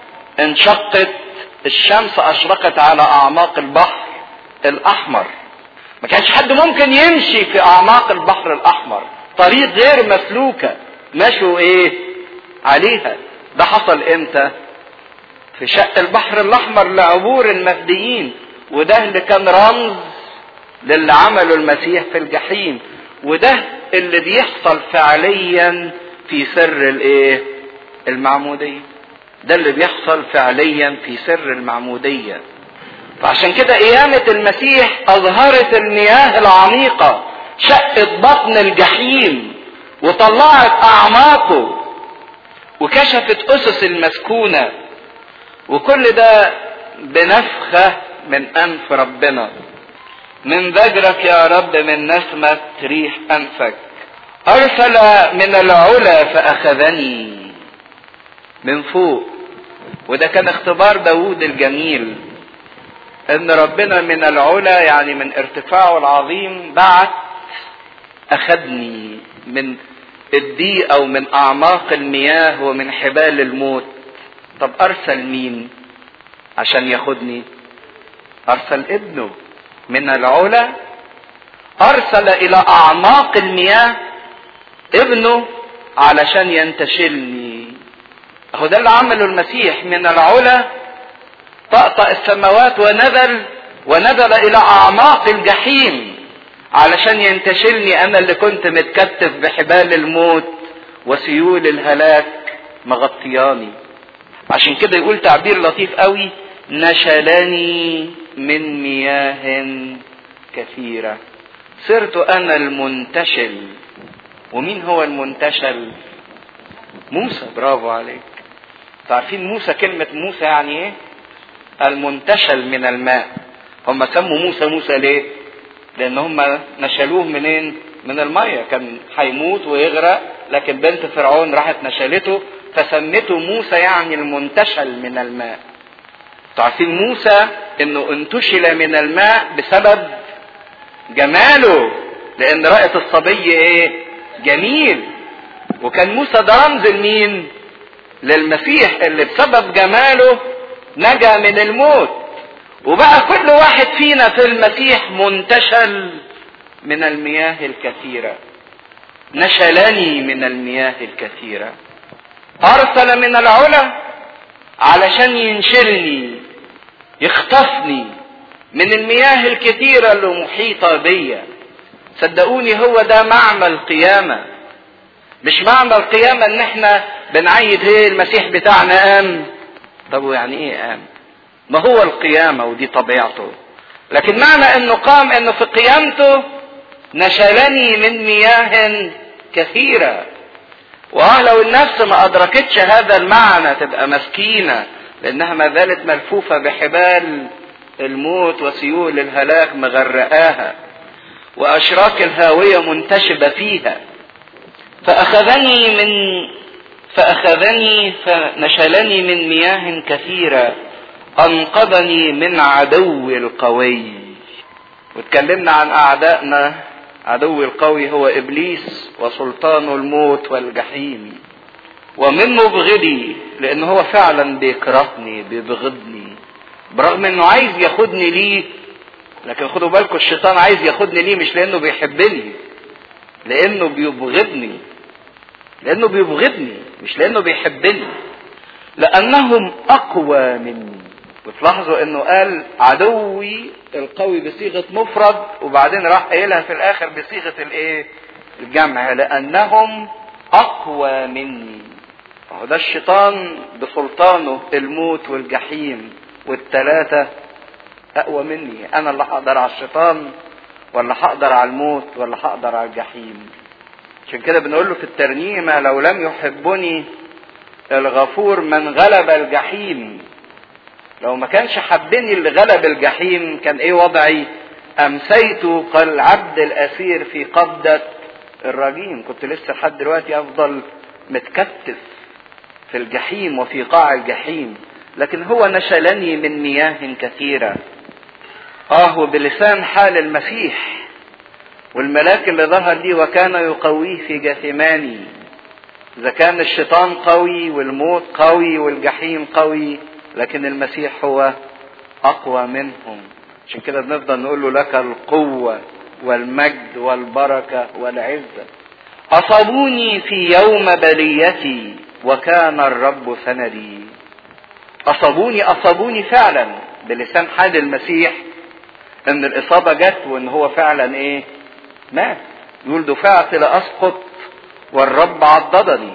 انشقت الشمس اشرقت على اعماق البحر الاحمر ما كانش حد ممكن يمشي في اعماق البحر الاحمر طريق غير مسلوكه مشوا ايه عليها ده حصل امتى في شق البحر الاحمر لعبور المفديين وده اللي كان رمز للي عمله المسيح في الجحيم وده اللي بيحصل فعليا في سر الايه المعمودية ده اللي بيحصل فعليا في سر المعمودية فعشان كده قيامة المسيح أظهرت المياه العميقة شقت بطن الجحيم وطلعت أعماقه وكشفت أسس المسكونة وكل ده بنفخة من أنف ربنا من ذجرك يا رب من نسمة ريح أنفك أرسل من العلا فأخذني من فوق وده كان اختبار داوود الجميل ان ربنا من العلا يعني من ارتفاعه العظيم بعت اخذني من الضيق او من اعماق المياه ومن حبال الموت طب ارسل مين عشان ياخدني ارسل ابنه من العلا ارسل الى اعماق المياه ابنه علشان ينتشلني اهو ده اللي عمله المسيح من العلا طأطأ السماوات ونزل ونزل الى اعماق الجحيم علشان ينتشلني انا اللي كنت متكتف بحبال الموت وسيول الهلاك مغطياني عشان كده يقول تعبير لطيف قوي نشلني من مياه كثيرة صرت انا المنتشل ومين هو المنتشل موسى برافو عليك عارفين موسى كلمة موسى يعني ايه المنتشل من الماء هم سموا موسى موسى ليه لان هم نشلوه منين من المية كان هيموت ويغرق لكن بنت فرعون راحت نشلته فسمته موسى يعني المنتشل من الماء تعرفين موسى انه انتشل من الماء بسبب جماله لان رأت الصبي ايه جميل وكان موسى ده رمز لمين للمسيح اللي بسبب جماله نجا من الموت وبقى كل واحد فينا في المسيح منتشل من المياه الكثيرة نشلني من المياه الكثيرة أرسل من العلا علشان ينشلني يخطفني من المياه الكثيرة اللي محيطة بيا صدقوني هو ده معنى القيامة مش معنى القيامة ان احنا بنعيد هي المسيح بتاعنا قام طب ويعني ايه قام ما هو القيامة ودي طبيعته لكن معنى انه قام انه في قيامته نشلني من مياه كثيرة واه لو النفس ما ادركتش هذا المعنى تبقى مسكينة لانها ما زالت ملفوفة بحبال الموت وسيول الهلاك مغرقاها واشراك الهاوية منتشبة فيها فاخذني من فاخذني فنشلني من مياه كثيرة انقذني من عدو القوي واتكلمنا عن اعدائنا عدو القوي هو ابليس وسلطان الموت والجحيم ومن مبغضي لان هو فعلا بيكرهني بيبغضني برغم انه عايز ياخدني ليه لكن خدوا بالكم الشيطان عايز ياخدني ليه مش لانه بيحبني لانه بيبغضني لانه بيبغضني مش لانه بيحبني لانهم اقوى مني وتلاحظوا انه قال عدوي القوي بصيغه مفرد وبعدين راح قايلها في الاخر بصيغه الايه الجمع لانهم اقوى مني اهو ده الشيطان بسلطانه الموت والجحيم والثلاثه اقوى مني انا اللي هقدر على الشيطان ولا هقدر على الموت ولا هقدر على الجحيم عشان كده بنقول له في الترنيمه لو لم يحبني الغفور من غلب الجحيم لو ما كانش حبني اللي غلب الجحيم كان ايه وضعي امسيت كالعبد الاسير في قبضة الرجيم كنت لسه لحد دلوقتي افضل متكتف في الجحيم وفي قاع الجحيم لكن هو نشلني من مياه كثيرة اه وبلسان حال المسيح والملاك اللي ظهر لي وكان يقويه في جثماني اذا كان الشيطان قوي والموت قوي والجحيم قوي لكن المسيح هو اقوى منهم عشان كده بنفضل نقول له لك القوة والمجد والبركة والعزة أصابوني في يوم بليتي وكان الرب سندي أصابوني أصابوني فعلا بلسان حال المسيح إن الإصابة جت وإن هو فعلا إيه مات يقول دفعت لأسقط والرب عضدني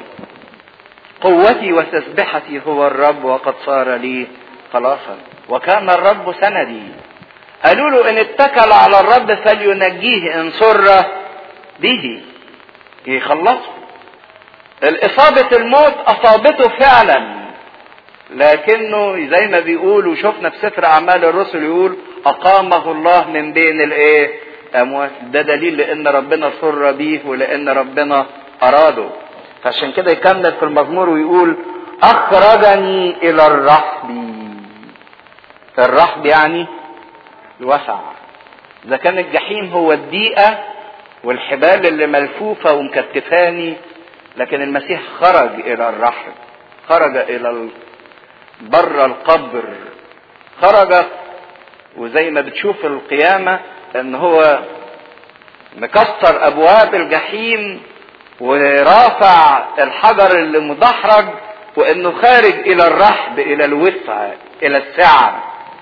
قوتي وتسبحتي هو الرب وقد صار لي خلاصا وكان الرب سندي قالوا له ان اتكل على الرب فلينجيه ان سر به يخلصه الإصابة الموت أصابته فعلا لكنه زي ما بيقولوا شفنا في سفر أعمال الرسل يقول أقامه الله من بين الإيه؟ أموات ده دليل لأن ربنا سر بيه ولأن ربنا أراده فعشان كده يكمل في المزمور ويقول أخرجني إلى الرحب الرحب يعني الوسع إذا كان الجحيم هو الضيقة والحبال اللي ملفوفة ومكتفاني لكن المسيح خرج إلى الرحب خرج إلى بر القبر خرج وزي ما بتشوف القيامة ان هو مكسر ابواب الجحيم ورافع الحجر اللي مدحرج وانه خارج الى الرحب الى الوسع الى السعة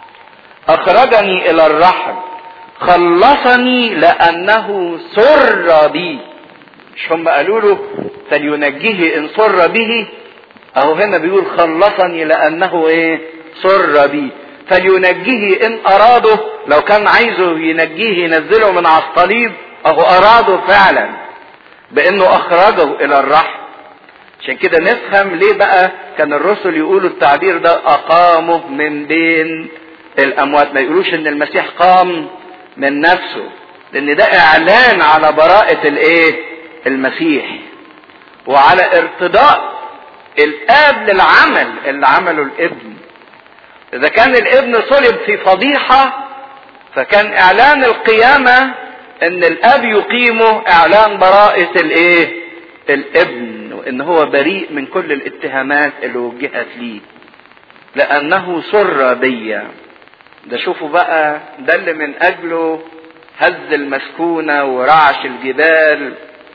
اخرجني الى الرحب خلصني لانه سر بي مش هم قالوا له فلينجيه ان سر به اهو هنا بيقول خلصني لانه ايه سر بي فلينجيه ان اراده لو كان عايزه ينجيه ينزله من على الصليب اهو اراده فعلا بانه اخرجه الى الرحم عشان كده نفهم ليه بقى كان الرسل يقولوا التعبير ده اقامه من بين الاموات ما يقولوش ان المسيح قام من نفسه لان ده اعلان على براءة الايه المسيح وعلى ارتضاء الاب للعمل اللي عمله الابن اذا كان الابن صلب في فضيحة فكان اعلان القيامة ان الاب يقيمه اعلان براءة الايه الابن وان هو بريء من كل الاتهامات اللي وجهت ليه لانه سر بيا ده شوفوا بقى ده اللي من اجله هز المسكونة ورعش الجبال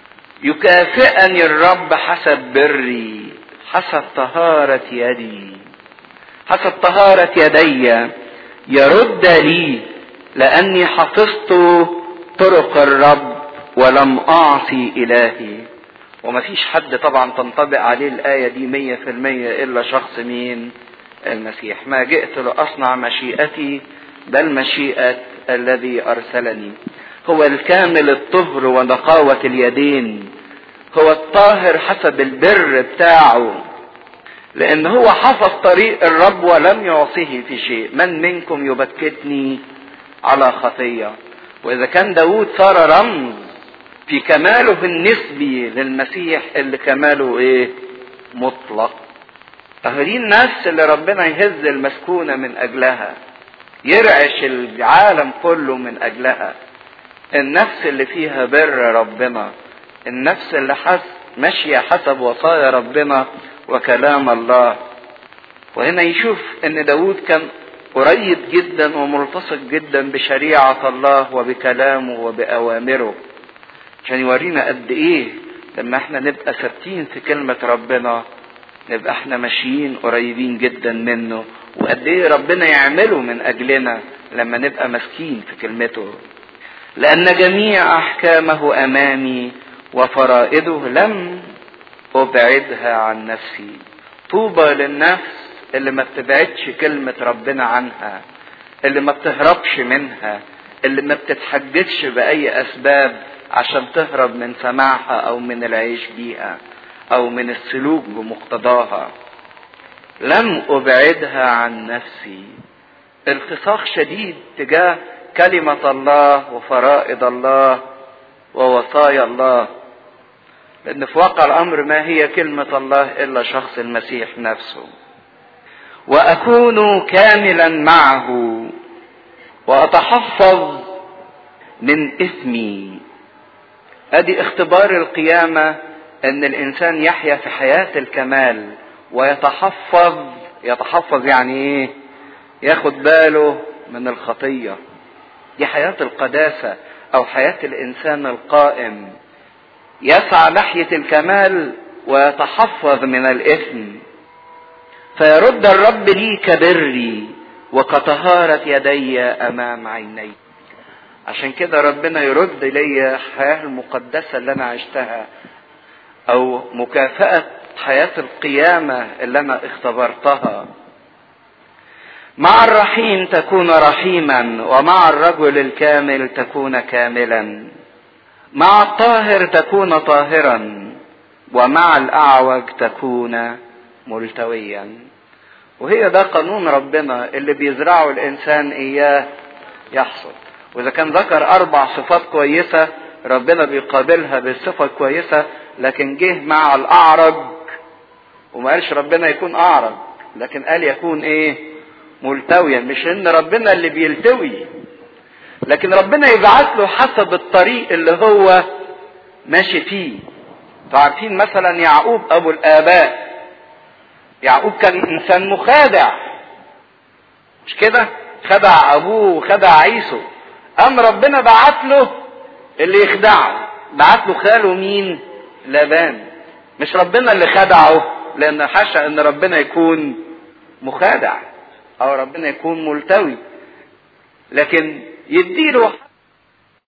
يكافئني الرب حسب بري حسب طهارة يدي حسب طهارة يدي يرد لي لأني حفظت طرق الرب ولم أعصي إلهي ومفيش حد طبعا تنطبق عليه الآية دي مية في المية إلا شخص مين المسيح ما جئت لأصنع مشيئتي بل مشيئة الذي أرسلني هو الكامل الطهر ونقاوة اليدين هو الطاهر حسب البر بتاعه لأن هو حفظ طريق الرب ولم يعصيه في شيء من منكم يبكتني على خطية وإذا كان داود صار رمز في كماله النسبي للمسيح اللي كماله ايه مطلق دي النفس اللي ربنا يهز المسكونة من أجلها يرعش العالم كله من أجلها النفس اللي فيها بر ربنا النفس اللي حس ماشية حسب وصايا ربنا وكلام الله وهنا يشوف ان داود كان قريب جدا وملتصق جدا بشريعة الله وبكلامه وبأوامره عشان يورينا قد ايه لما احنا نبقى ثابتين في كلمة ربنا نبقى احنا ماشيين قريبين جدا منه وقد ايه ربنا يعمله من اجلنا لما نبقى ماسكين في كلمته لان جميع احكامه امامي وفرائضه لم ابعدها عن نفسي طوبى للنفس اللي ما بتبعدش كلمة ربنا عنها اللي ما بتهربش منها اللي ما بتتحججش بأي أسباب عشان تهرب من سماعها أو من العيش بيها أو من السلوك بمقتضاها لم أبعدها عن نفسي التصاق شديد تجاه كلمة الله وفرائض الله ووصايا الله لأن في واقع الأمر ما هي كلمة الله إلا شخص المسيح نفسه وأكون كاملا معه وأتحفظ من إثمي أدي اختبار القيامة أن الإنسان يحيا في حياة الكمال ويتحفظ يتحفظ يعني إيه؟ ياخد باله من الخطية دي حياة القداسة أو حياة الإنسان القائم يسعى ناحية الكمال ويتحفظ من الإثم فيرد الرب لي كبري وكطهارة يدي أمام عيني عشان كده ربنا يرد لي الحياة المقدسة اللي أنا عشتها أو مكافأة حياة القيامة اللي أنا اختبرتها مع الرحيم تكون رحيما ومع الرجل الكامل تكون كاملا مع الطاهر تكون طاهرا ومع الأعوج تكون ملتويا وهي ده قانون ربنا اللي بيزرعه الإنسان إياه يحصد وإذا كان ذكر أربع صفات كويسة ربنا بيقابلها بالصفة الكويسة لكن جه مع الأعرج وما قالش ربنا يكون أعرج لكن قال يكون إيه ملتويا مش إن ربنا اللي بيلتوي لكن ربنا يبعت له حسب الطريق اللي هو ماشي فيه عارفين مثلا يعقوب ابو الاباء يعقوب كان انسان مخادع مش كده خدع ابوه وخدع عيسو قام ربنا بعت له اللي يخدعه بعت له خاله مين لابان مش ربنا اللي خدعه لان حاشا ان ربنا يكون مخادع او ربنا يكون ملتوي لكن يديله